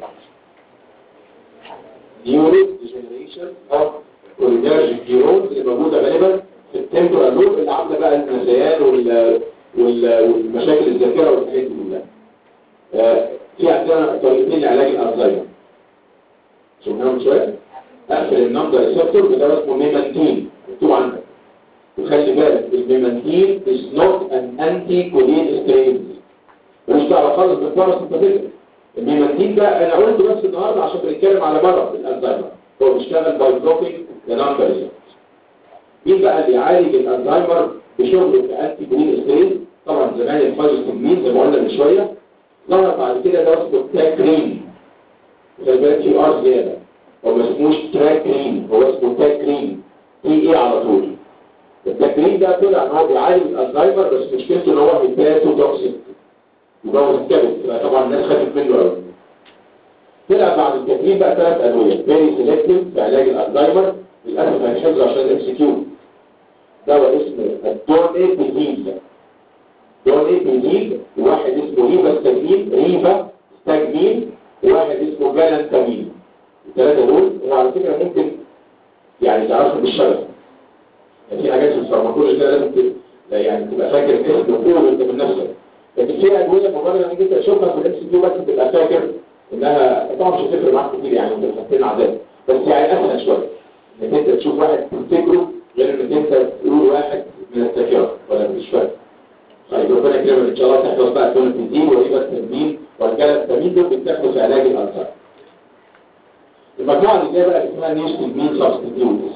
نيورو ديجنريشن أوف كولينرجيك نيورونز اللي موجودة غالبا في التمبرال لوب اللي عاملة بقى النسيان وال وال والمشاكل الذاكرة والحاجات دي كلها. آه، في عندنا طريقتين لعلاج الألزايمر. شفناهم شوية؟ أقفل النمبر ريسبتور بده اسمه ميمانتين مكتوب عندك. وخلي بالك الميمانتين is not an anti-choline strain مش دعوه خالص بالفرس الطبيعي الميمانتين ده انا قلته بس النهارده عشان بنتكلم على مرض الالزهايمر هو بيشتغل باي بلوكينج لنمبر مين بقى اللي يعالج الالزهايمر بشغله كانتي كولين سترين طبعا زمان الفايزوستامين زي ما قلنا من شويه ظهر بعد كده ده اسمه تاكرين خلي بالك في ار زياده هو ما اسموش تراكرين هو اسمه تاكرين تي ايه على طول التكريم ده طلع ان هو بيعالج الالزهايمر بس مشكلته ان هو هيباتو توكسيك يبوظ الكبد طبعا الناس خافت منه قوي طلع بعد التكريم بقى ثلاث ادويه فيري سيلكتيف في علاج الالزهايمر للاسف هنحفظه عشان الام سي كيو دواء اسمه الدون اي بيزيل دون اي بيزيل وواحد اسمه ريفا ستاجمين ريفا ستاجمين وواحد اسمه جالانتامين الثلاثه دول وعلى فكره ممكن يعني تعرفوا بالشغف في حاجات في الفارماكولوجي كده لازم ت- لا يعني تبقى فاكر اسم وقول انت من نفسك لكن في ادويه مجرد انك انت تشوفها في الاكس كيو بس تبقى فاكر انها طبعا مش هتفرق معاك كتير يعني انت حاطين عذاب بس يعني اسهل شويه انك انت تشوف واحد تفتكره غير انك انت تقول واحد من الذاكره ولا مش فاكر طيب ربنا يكرمك ان شاء الله تحفظ بقى تون التنين وريبه التنين والجلد التنين دول بتاخدوا في علاج الالسر المجموعه اللي جايه بقى اسمها نيوز تنين سبستيتيوتس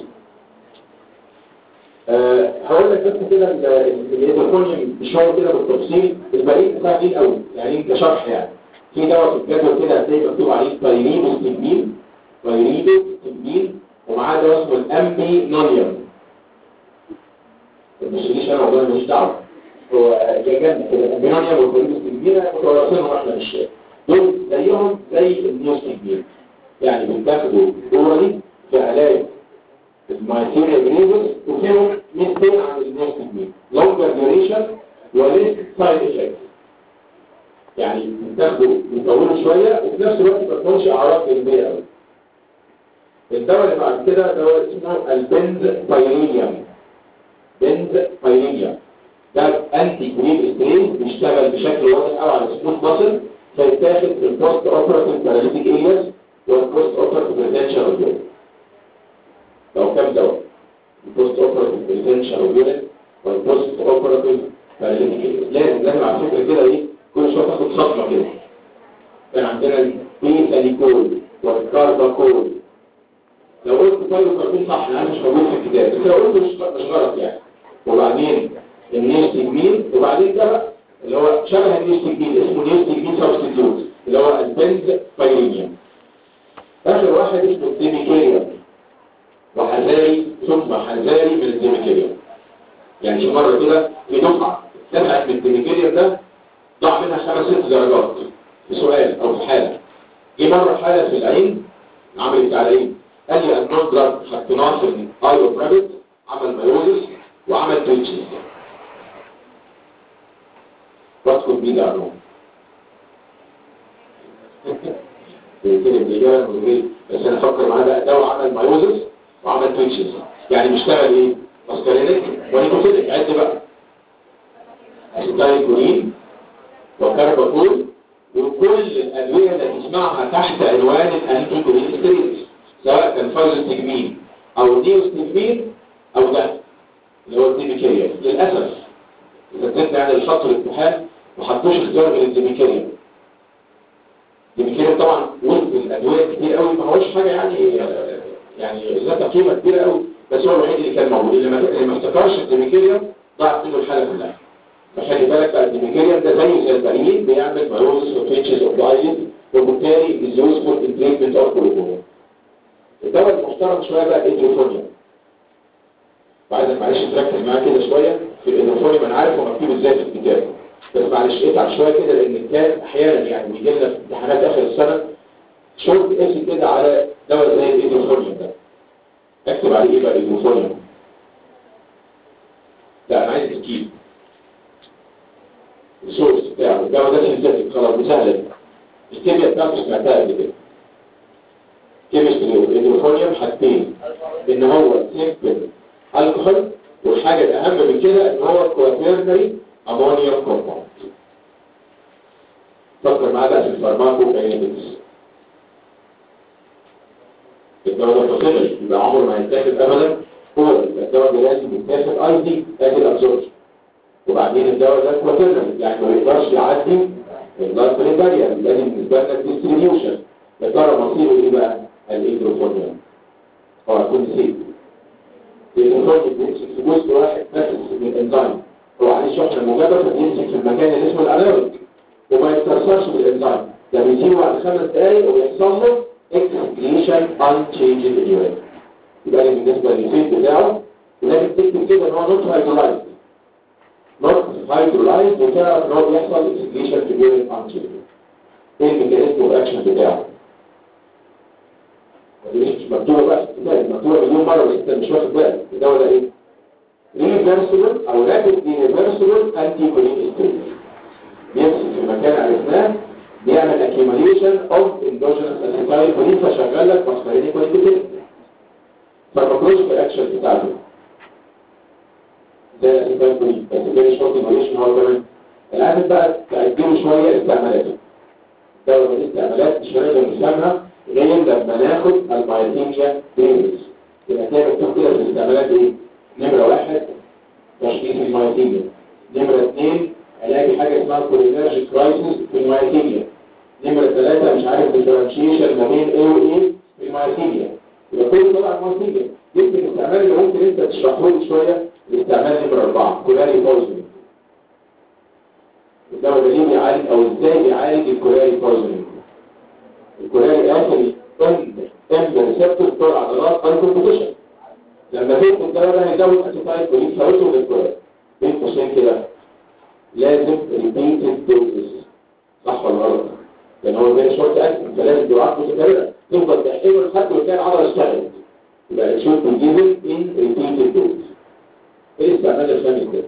أه هقول لك بس كده الهيدروفونيوم شويه كده بالتفصيل الباقيين سهلين قوي يعني كشرح يعني في دواء في الجدول كده هتلاقي مكتوب عليه بايريدو ستيبين بايريدو ستيبين ومعاه دواء اسمه الامبي نونيوم مش ليش انا والله مش دعوه هو جاي جنب كده الامبي نونيوم والبايريدو ستيبين متوارثينهم احنا مش دول زيهم زي النيوستيبين يعني بنتاخدوا اورالي في علاج المايثيريا جريفوس وفيهم ميزتين عن النيوستيجمين لونجر ديوريشن وليس سايد افكت يعني بتاخدوا بيطولوا شويه وفي نفس الوقت ما تكونش اعراض جانبيه قوي الدواء اللي بعد كده دواء اسمه البنز بايرينيوم بنز بايرينيوم ده انتي كولين سترين بيشتغل بشكل واضح قوي على سموث ماسل فيتاخد في البوست اوبراتيف باراليتيك ارياز والبوست اوبراتيف ريتنشن اوف لو كام دواء البوست اوبراتيف بريفنشن ويونت والبوست اوبراتيف باراليتيك لازم لازم على فكره كده ايه كل شويه تاخد صدمه كده كان عندنا البيتاليكول والكارباكول لو قلت بايروكاربين صح انا مش موجود في الكتاب بس لو قلت مش مش غلط يعني وبعدين النيوستيجمين وبعدين ده بقى اللي هو شبه النيوستيجمين اسمه نيوستيجمين سبستيتيوت اللي هو البنز بايرينيوم اخر واحد اسمه الديميكيريوم وحذاري ثم حذاري من الديميكيريوم يعني في مرة كده في دفعة دفعت من الديميكيريوم ده ضاع منها خمس ست درجات في سؤال او في حالة جه مرة حالة في العين عملت على العين قال لي النون دراج حطيناه في الاي اوف رابت عمل مايوزس وعمل تويتشز باسكت بيه ده عنهم كده بالإجابة المدرية بس أنا أفكر معاه بقى دواء عمل مايوزس وعمل تويتشز يعني بيشتغل إيه؟ ماسكارينيك ونيكوتينيك عد بقى أسيتايكولين وكارباكول وكل الأدوية اللي تسمعها تحت عنوان الأنتي كولين ستيريز سواء كان فايزوستيجمين أو ديوستيجمين أو ده اللي هو الديميكيريا للأسف إذا كنت يعني الخط الامتحان ما حطوش اختيار من الديميكيريا الديميكيريا طبعا وسط الأدوية كتير قوي ما هوش حاجة يعني يعني ذات قيمة كبيرة قوي بس هو الوحيد اللي كان موجود اللي ما اللي ما افتكرش الديميكيريا ضاعت منه الحالة كلها فخلي بالك بقى الديميكيريا ده زي زي البريين بيعمل مايوزس وفيتشز اوف دايلين وبالتالي از يوزفول ان تريتمنت اوف كوليكوما الدواء المحترم شويه بقى ايدروفونيا وعايزك معلش تركز معايا كده شويه في الايدروفونيا انا عارف هو مكتوب ازاي في الكتاب بس معلش اتعب شويه كده لان كان احيانا يعني بيجي لنا في امتحانات اخر السنه شورت اسم كده على دواء زي الايدروفونيا ده اكتب عليه ايه بقى الايدروفونيا لا انا عايز تركيز السورس بتاعه الدواء ده سينثيتك خلاص دي سهله الكيمياء بتاعته سمعتها قبل كده كيمستري والهيدروفونيوم حاجتين ان هو سيمبل الكحول والحاجه الاهم من كده ان هو كواترنري امونيوم كومباوند فكر معايا بقى في الفارماكو كاينيتكس الدواء ده بوسيبل يبقى عمره ما هيتاخد ابدا هو الدواء ده لازم يتاخد اي دي ادي الابزوربشن وبعدين الدواء ده كواترنري يعني ما يقدرش يعدي البلاد برين بارير لازم بالنسبه لك ديستريبيوشن يا ترى مصيره ايه بقى؟ الهيدروفونيوم هو هيكون سيف الهيدروفونيوم بيمسك في جزء واحد بس من الانزيم هو عليه شحنه موجبه فبيمسك في المكان اللي اسمه الانابيك وما يتكسرش بالانزيم ده بيجيبه بعد خمس دقايق ويحصل له اكسكريشن unchanged anyway يبقى لي بالنسبه للفيد بتاعه لازم تكتب كده ان هو نوت هيدرولايز نوت هيدرولايز وتعرف ان هو بيحصل اكسكريشن في اليورين unchanged ايه الميكانيزم والاكشن بتاعه مش مكتوبه بقى مكتوبه مليون مره بس انت مش واخد بالك الدواء ده ايه ريفرسبل او رابid ريفرسبل انتي كولين ستيريز بيمسك في المكان عرفناه بيعمل accumulation of endogenous acetylcholine فشغل لك مصدرين كويس فالمكروجيك الاكشن بتاعته زي الاسيتylcholine بس فيري شورت ديوريشن هو كمان العادة بقى تأجله شوية استعمالاته الدواء ده استعمالات مش هنقدر نفهمها غير لما ناخد المايتينيا بيريز يبقى كده مكتوب كده في الاستعمالات ايه؟ نمرة واحد تشخيص المايتينيا نمرة اثنين علاج حاجة اسمها كولينرجيك كرايسيس في المايتينيا نمرة ثلاثة مش عارف ديفرنشيشن ما بين ايه وايه في المايتينيا يبقى كل طبعا مايتينيا يمكن الاستعمال اللي ممكن انت تشرحه لي شوية الاستعمال نمرة أربعة كولاري بويزنينج الدواء ده ليه بيعالج او ازاي بيعالج الكولاري بويزنينج الكولاري اخري ان ان ريسبتور بتوع عضلات الكومبوزيشن لما تاخد الدواء ده هيزود اسيتايل كولين فيوصل للكولاري بين قوسين كده لازم ريبيتد دوزز صح ولا غلط؟ لان هو زي شورت اكشن فلازم جرعات متكرره تفضل تحقيقه لحد ما تلاقي العضله اشتغلت يبقى الشورت جيفن ان ريبيتد دوز ايه الاستعمال الثاني كده؟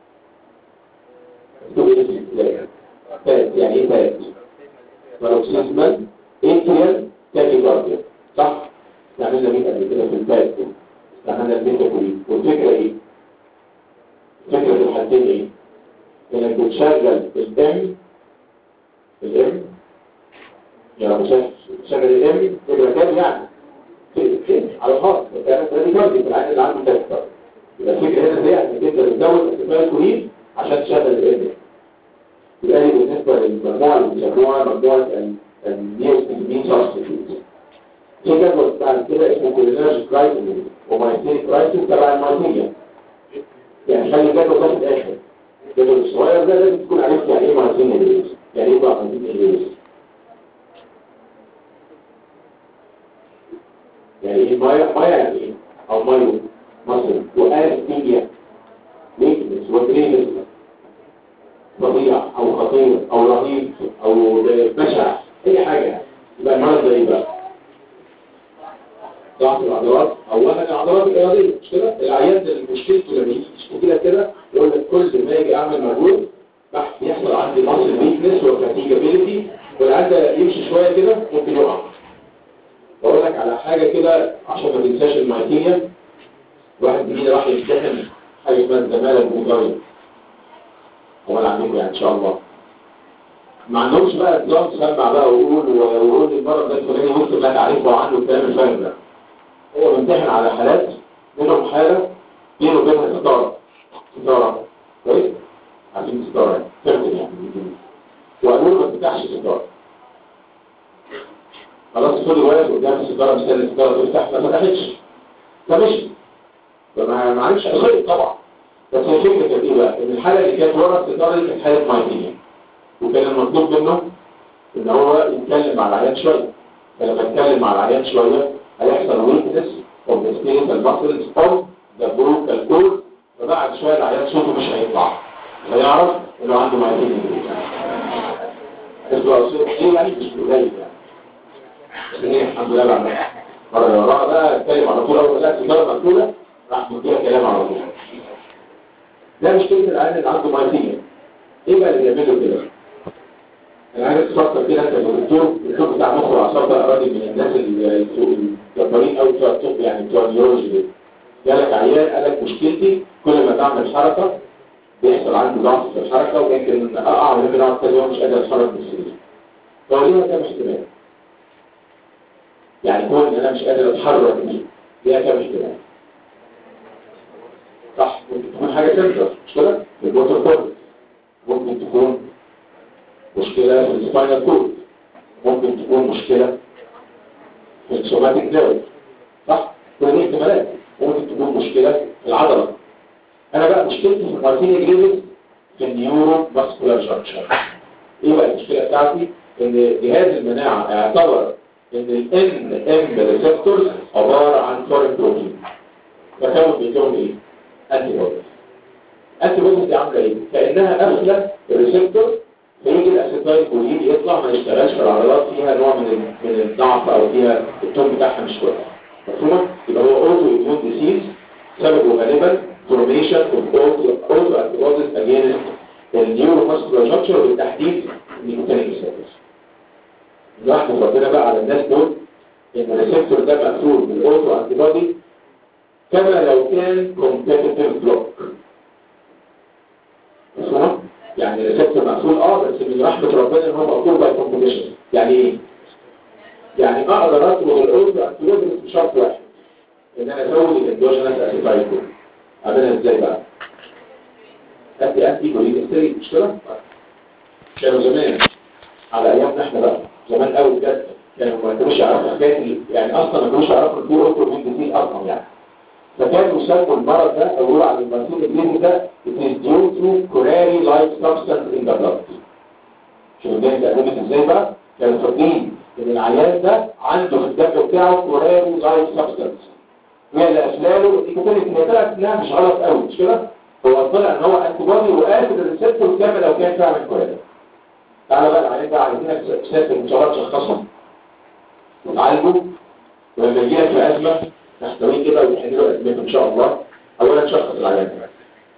فات يعني ايه فات؟ باروكسيزمال اتريال تاكيكارديا صح؟ استعملنا مين قبل كده في الفات استعملنا الميتاكولين والفكره ايه؟ فكره الحالتين ايه؟ انك بتشغل الام الام يعني بتشغل الام تبقى كام يعني على الخاص كانت راديكاردي في العين اللي عنده تاكيكارديا يبقى الفكره هنا زي انك انت بتزود اسماء الكولين عشان تشغل الام يبقى دي بالنسبه للمجموعه اللي بيسموها مجموعه النيوستيمين سبستيتيوت في جدول بتاع كده اسمه كولينرجي كرايسيس ومايتين كرايسيس تبع المايتينيا يعني خلي الجدول ده في الاخر الجدول الصغير ده لازم تكون عرفت يعني ايه مايتينيا ديز يعني ايه بقى مايتينيا ديز يعني ايه مايا مايا يعني ايه او مايو مصر وانستيميا ويكنس وترينس فظيع او خطير او رهيب او بشع اي حاجة يبقى المرض ده ايه بقى ضعف العضلات اولا العضلات الاراديه مش كده العيان ده مشكلته لما يجي يشتكي لك كده يقول لك كل ما يجي اعمل مجهود يحصل عندي مصل ويكنس وفاتيجابيلتي والعيان ده يمشي شويه كده ممكن يقع بقول لك على حاجه كده عشان ما تنساش المايتينيا واحد جديد راح يمتحن حاجه اسمها الزماله البلغاريه هو اللي عندكم يعني ان شاء الله ما عندهمش بقى نظام تسمع بقى ويقول ويقول المرض ده الفلاني ممكن لا تعرفه عنه الكلام الفارغ ده هو بيمتحن على حالات منهم حاله بينه وبينها ستاره ستاره كويس عارفين ستاره كابتن يعني وقالوا له ما تفتحش ستاره خلاص كل واحد قدام الستاره مستني الستاره تفتح ما فتحتش فمشي فما ما عرفش خير طبعا بس هي فكرة كانت ايه بقى؟ ان الحالة اللي كانت ورا الستارة دي كانت حالة مايتينيا وكان المطلوب منه ان هو يتكلم مع العيان شوية فلما يتكلم مع العيان شوية هيحصل ويكنس of the skeletal muscles of the vocal cord فبعد شوية العيان صوته مش هيطلع فيعرف انه عنده مايتينيا اسمه صوت ايه يعني مش قليل يعني بس ايه الحمد لله بعد مرة وراها بقى اتكلم على طول اول ما الستارة مقفولة راح مديها كلام على طول ده مشكلة العيان اللي عنده مايتينيا ايه بقى اللي بيعمله كده انا عايز تفكر كده انت الدكتور الدكتور بتاع مخ واعصاب ده راجل من الناس الجبارين قوي بتوع الطب يعني بتوع النيورولوجي دول جالك عيان قال لك مشكلتي كل ما بعمل حركه بيحصل عندي ضعف في الحركه ويمكن اقع ويمكن اقعد كذا يوم مش قادر اتحرك من السرير هو ليها كام احتمال يعني كون ان انا مش قادر اتحرك دي ليها كام احتمال صح ممكن تكون حاجه سنتر مش كده في الوتر كورد ممكن تكون مشكله في السباينال كورد ممكن تكون مشكله في السوماتيك نيرف صح كل دي احتمالات ممكن تكون مشكله في العضله انا بقى مشكلتي في المارتيني جريفز في النيورو ماسكولار جانكشن ايه بقى المشكله بتاعتي ان جهاز المناعه اعتبر ان الان ام ريسبتورز عباره عن فورين بروتين فكانوا بيكونوا ايه انتي بوديز انتي بوديز دي عامله ايه كانها قافله الريسبتور فيجي الاسيتايل كولين يطلع ما يشتغلش في العضلات فيها نوع من من الضعف او فيها التون بتاعها مش كويس مفهوم يبقى هو اوتو ايمون ديسيز سببه غالبا فورميشن اوف اوتو اوتو انتي بوديز اجينست النيورو ماسكولار جانكشن وبالتحديد النيوتينيك ريسبتورز نحن ربنا بقى على الناس دول ان الريسبتور ده مقفول بالاوتو انتي بودي كما لو كان كومبيتيتيف بلوك مفهوم يعني الريسبتور مقفول اه بس من رحمه ربنا ان هو مقفول باي كومبيتيشن يعني ايه يعني اقدر اطلب الاوتو انتي بودي بشرط واحد ان انا ازود الاندوجينس اسيتايل كول اعملها ازاي بقى ادي انتي كولين ستيري مش كده كانوا زمان على ايامنا احنا بقى زمان قوي بجد كانوا ما كانوش يعرفوا حكايه يعني اصلا ما كانوش يعرفوا ان في اوتو ديزيز اصلا يعني فكانوا يسموا المرض ده او يقولوا على المرسيل الجديد ده it is due to curare like substance in the blood شوف الدنيا اتقلبت ازاي بقى كانوا فاكرين ان العيان ده عنده في الدم بتاعه curare like substance هي اللي افلاله دي كانت هي طلعت انها مش غلط قوي مش كده هو طلع ان هو انتي بودي وقاتل الريسبتور كامل لو كان فعلا كوراري تعالى بقى العيان ده عايزينك تسافر ان شاء الله تشخصه وتعالجه ولما يجي لك في ازمه تحتويه كده وتحل له ازمته ان شاء الله اولا شخص العيان ده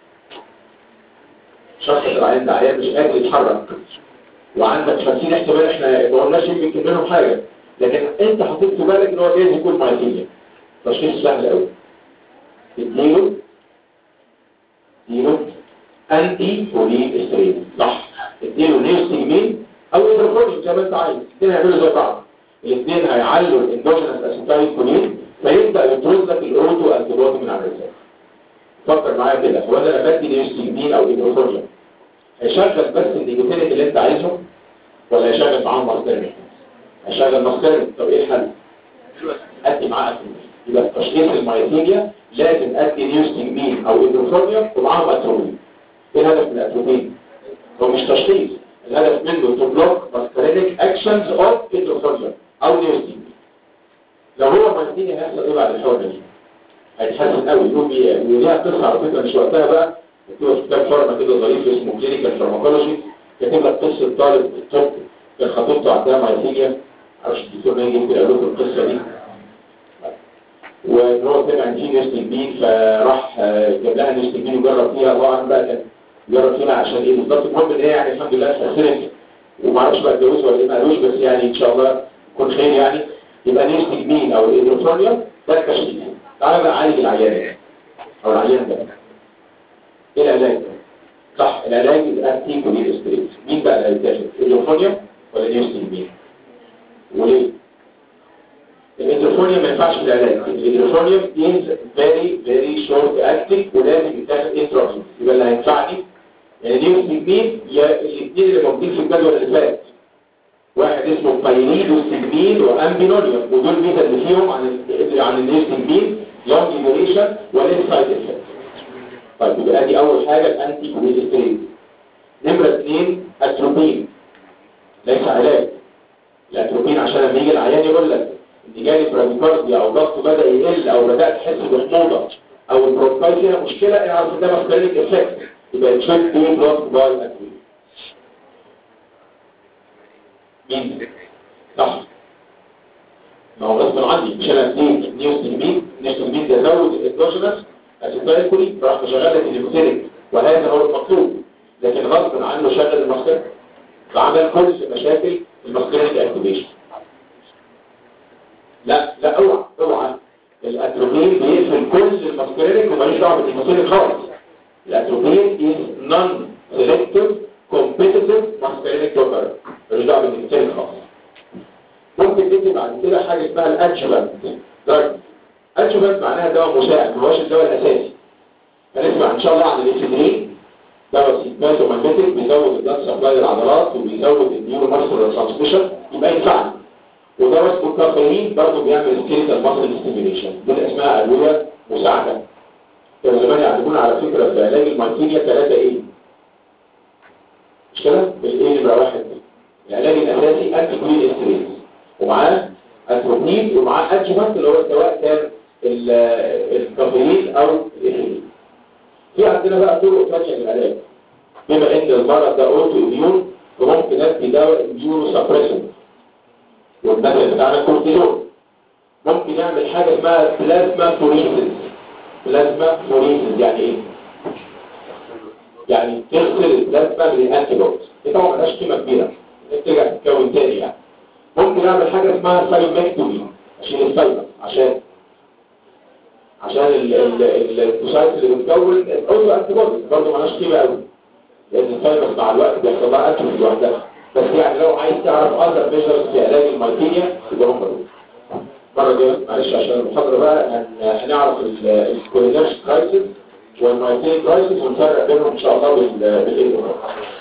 شخص العيان ده عيان مش قادر يتحرك وعندك 50 احتمال احنا ما قلناش يمكن منهم حاجه لكن انت حطيت في بالك ان هو جايز يكون مايتينيا تشخيص سهل قوي اديله اديله انتي بولي استرين صح اديله نيوستيمين او ايدروفونيوم زي ما انت عايز الاثنين هيعملوا زي بعض الاثنين هيعلوا الاندوجينس اسيتايل كولين فيبدا يطرد لك الاوتو انتيبودي من على الريسبتور فكر معايا كده هو انا لما بدي نيوستيمين او ايدروفونيوم هيشغل بس النيكوتينيك اللي انت عايزه ولا هيشغل معاهم ماسترين هيشغل ماسترين طب ايه الحل ادي معاه اتروبين يبقى في تشخيص المايثينيا لازم ادي نيوستيمين او ايدروفونيوم ومعاهم اتروبين ايه الهدف من الاتروبين هو مش تشخيص الهدف منه تو بلوك ماسكرينيك اكشنز اوف ايدروفونيوم او نيوستيمين لو هو مايثينيا هيحصل ايه بعد الحوار دي هيتحسن قوي يقوم وليها قصه على فكره مش وقتها بقى مكتوبه في كتاب فارما كده ظريف اسمه كلينيكال فارماكولوجي كاتب لك قصه طالب الطب كان خطيبته عندها مايثينيا معرفش الدكتور ناجي يمكن قال لكم القصه دي وان هو سمع ان في نيوستيجمين فراح جاب لها نيوستيجمين وجرب فيها الله اعلم بقى كان جرب فيها عشان ايه بالظبط المهم ان هي يعني الحمد لله اتاثرت ومعرفش بقى اتجوز ولا ايه ما قالوش بس يعني ان شاء الله يكون خير يعني يبقى نيوستيجمين او الايدروفونيوم ده التشخيص تعالى بقى عالج العيان او العيان ده ايه العلاج صح العلاج الانتي كوليسترول مين بقى اللي هيتاخد الايدروفونيوم ولا نيوستيجمين وليه الانتروفونيوم ما ينفعش في العلاج الانتروفونيوم is very very short acting ولازم يتاخد انترافيوس يبقى اللي هينفعني يعني نيوستيجمين يا الاثنين اللي موجودين في الجدول اللي فات واحد اسمه بايريدوستيجمين وامبينوليوم ودول ميزه اللي فيهم عن ال عن النيوستيجمين لونج ديوريشن وليس سايد افكت طيب يبقى دي اول حاجه الانتي كوليسترول نمره اثنين اتروبين ليس علاج الاتروبين عشان لما يجي العيان يقول لك ان جالي براديكارديا او ضغطه بدا يقل او بدات تحس بحموضه او البروكاي فيها مشكله اعرف ان ده ماسكرينيك افكت يبقى تشيك بي بلوك باي اتروبين مين صح ما هو غصب عني مش انا اديك نيوستيجمين نيوستيجمين ده زود الاندوجينس اسيتايل كولين فراح مشغلك النيوكليك وهذا هو المطلوب لكن غصب عني انه شغل المسكرينيك فعمل كل مشاكل المسكرينيك اكتيفيشن لا لا اوعى اوعى الاتروبين بيقفل كل المسكرينيك وماليش دعوه بالنيكوتين خالص الاتروبين is non selective competitive muscarinic blocker ماليش دعوه بالنيكوتين خالص ممكن تدي بعد كده حاجه اسمها الادجuvant دراج adjuvant معناها دواء مساعد ما هوش الدواء الاساسي هنسمع ان شاء الله عن الانسولين دواء سيتماتوماجنتيك بيزود البلاد سبلاي للعضلات وبيزود النيورو ماسكولار ترانسميشن يبقى ينفعني ودواء اسمه كافيين برضه بيعمل سكيلتال ماسل ستيميوليشن دول اسمها ادويه مساعده كانوا زمان يعتمدون على فكره في علاج المايتينيا 3 ايه مش كده بالايه نمره واحد العلاج الاساسي انتي كوين ستريس ومعاه اتروبين ومعاه ادجوانت اللي هو سواء كان الكافيين او الاثيلين في عندنا بقى طرق ثانيه للعلاج بما ان المرض ده اوتو اميون فممكن ادي دواء اميونو سبريسنت والمثل بتاعنا كورتيزون ممكن يعمل حاجه اسمها بلازما فوريسيس بلازما فوريسيس يعني ايه يعني تغسل البلازما من الانتيبوت دي طبعا ملهاش قيمه كبيره ترجع تتكون تاني يعني ممكن يعمل حاجه اسمها سايومكتومي عشان الفايبر عشان عشان الكوسايت اللي بتكون الاوتو انتيبودي برضه مالهاش قيمه قوي لان الفايبر مع الوقت بيحصل لها اتروفي لوحدها بس يعني لو عايز تعرف اذر ميجرز في علاج المايتينيا يبقى هم دول المره دي معلش عشان المحاضره بقى هن- هنعرف الكولينرش كرايسيس والمايتينيا كرايسيس ونفرق بينهم ان شاء الله بال بالايه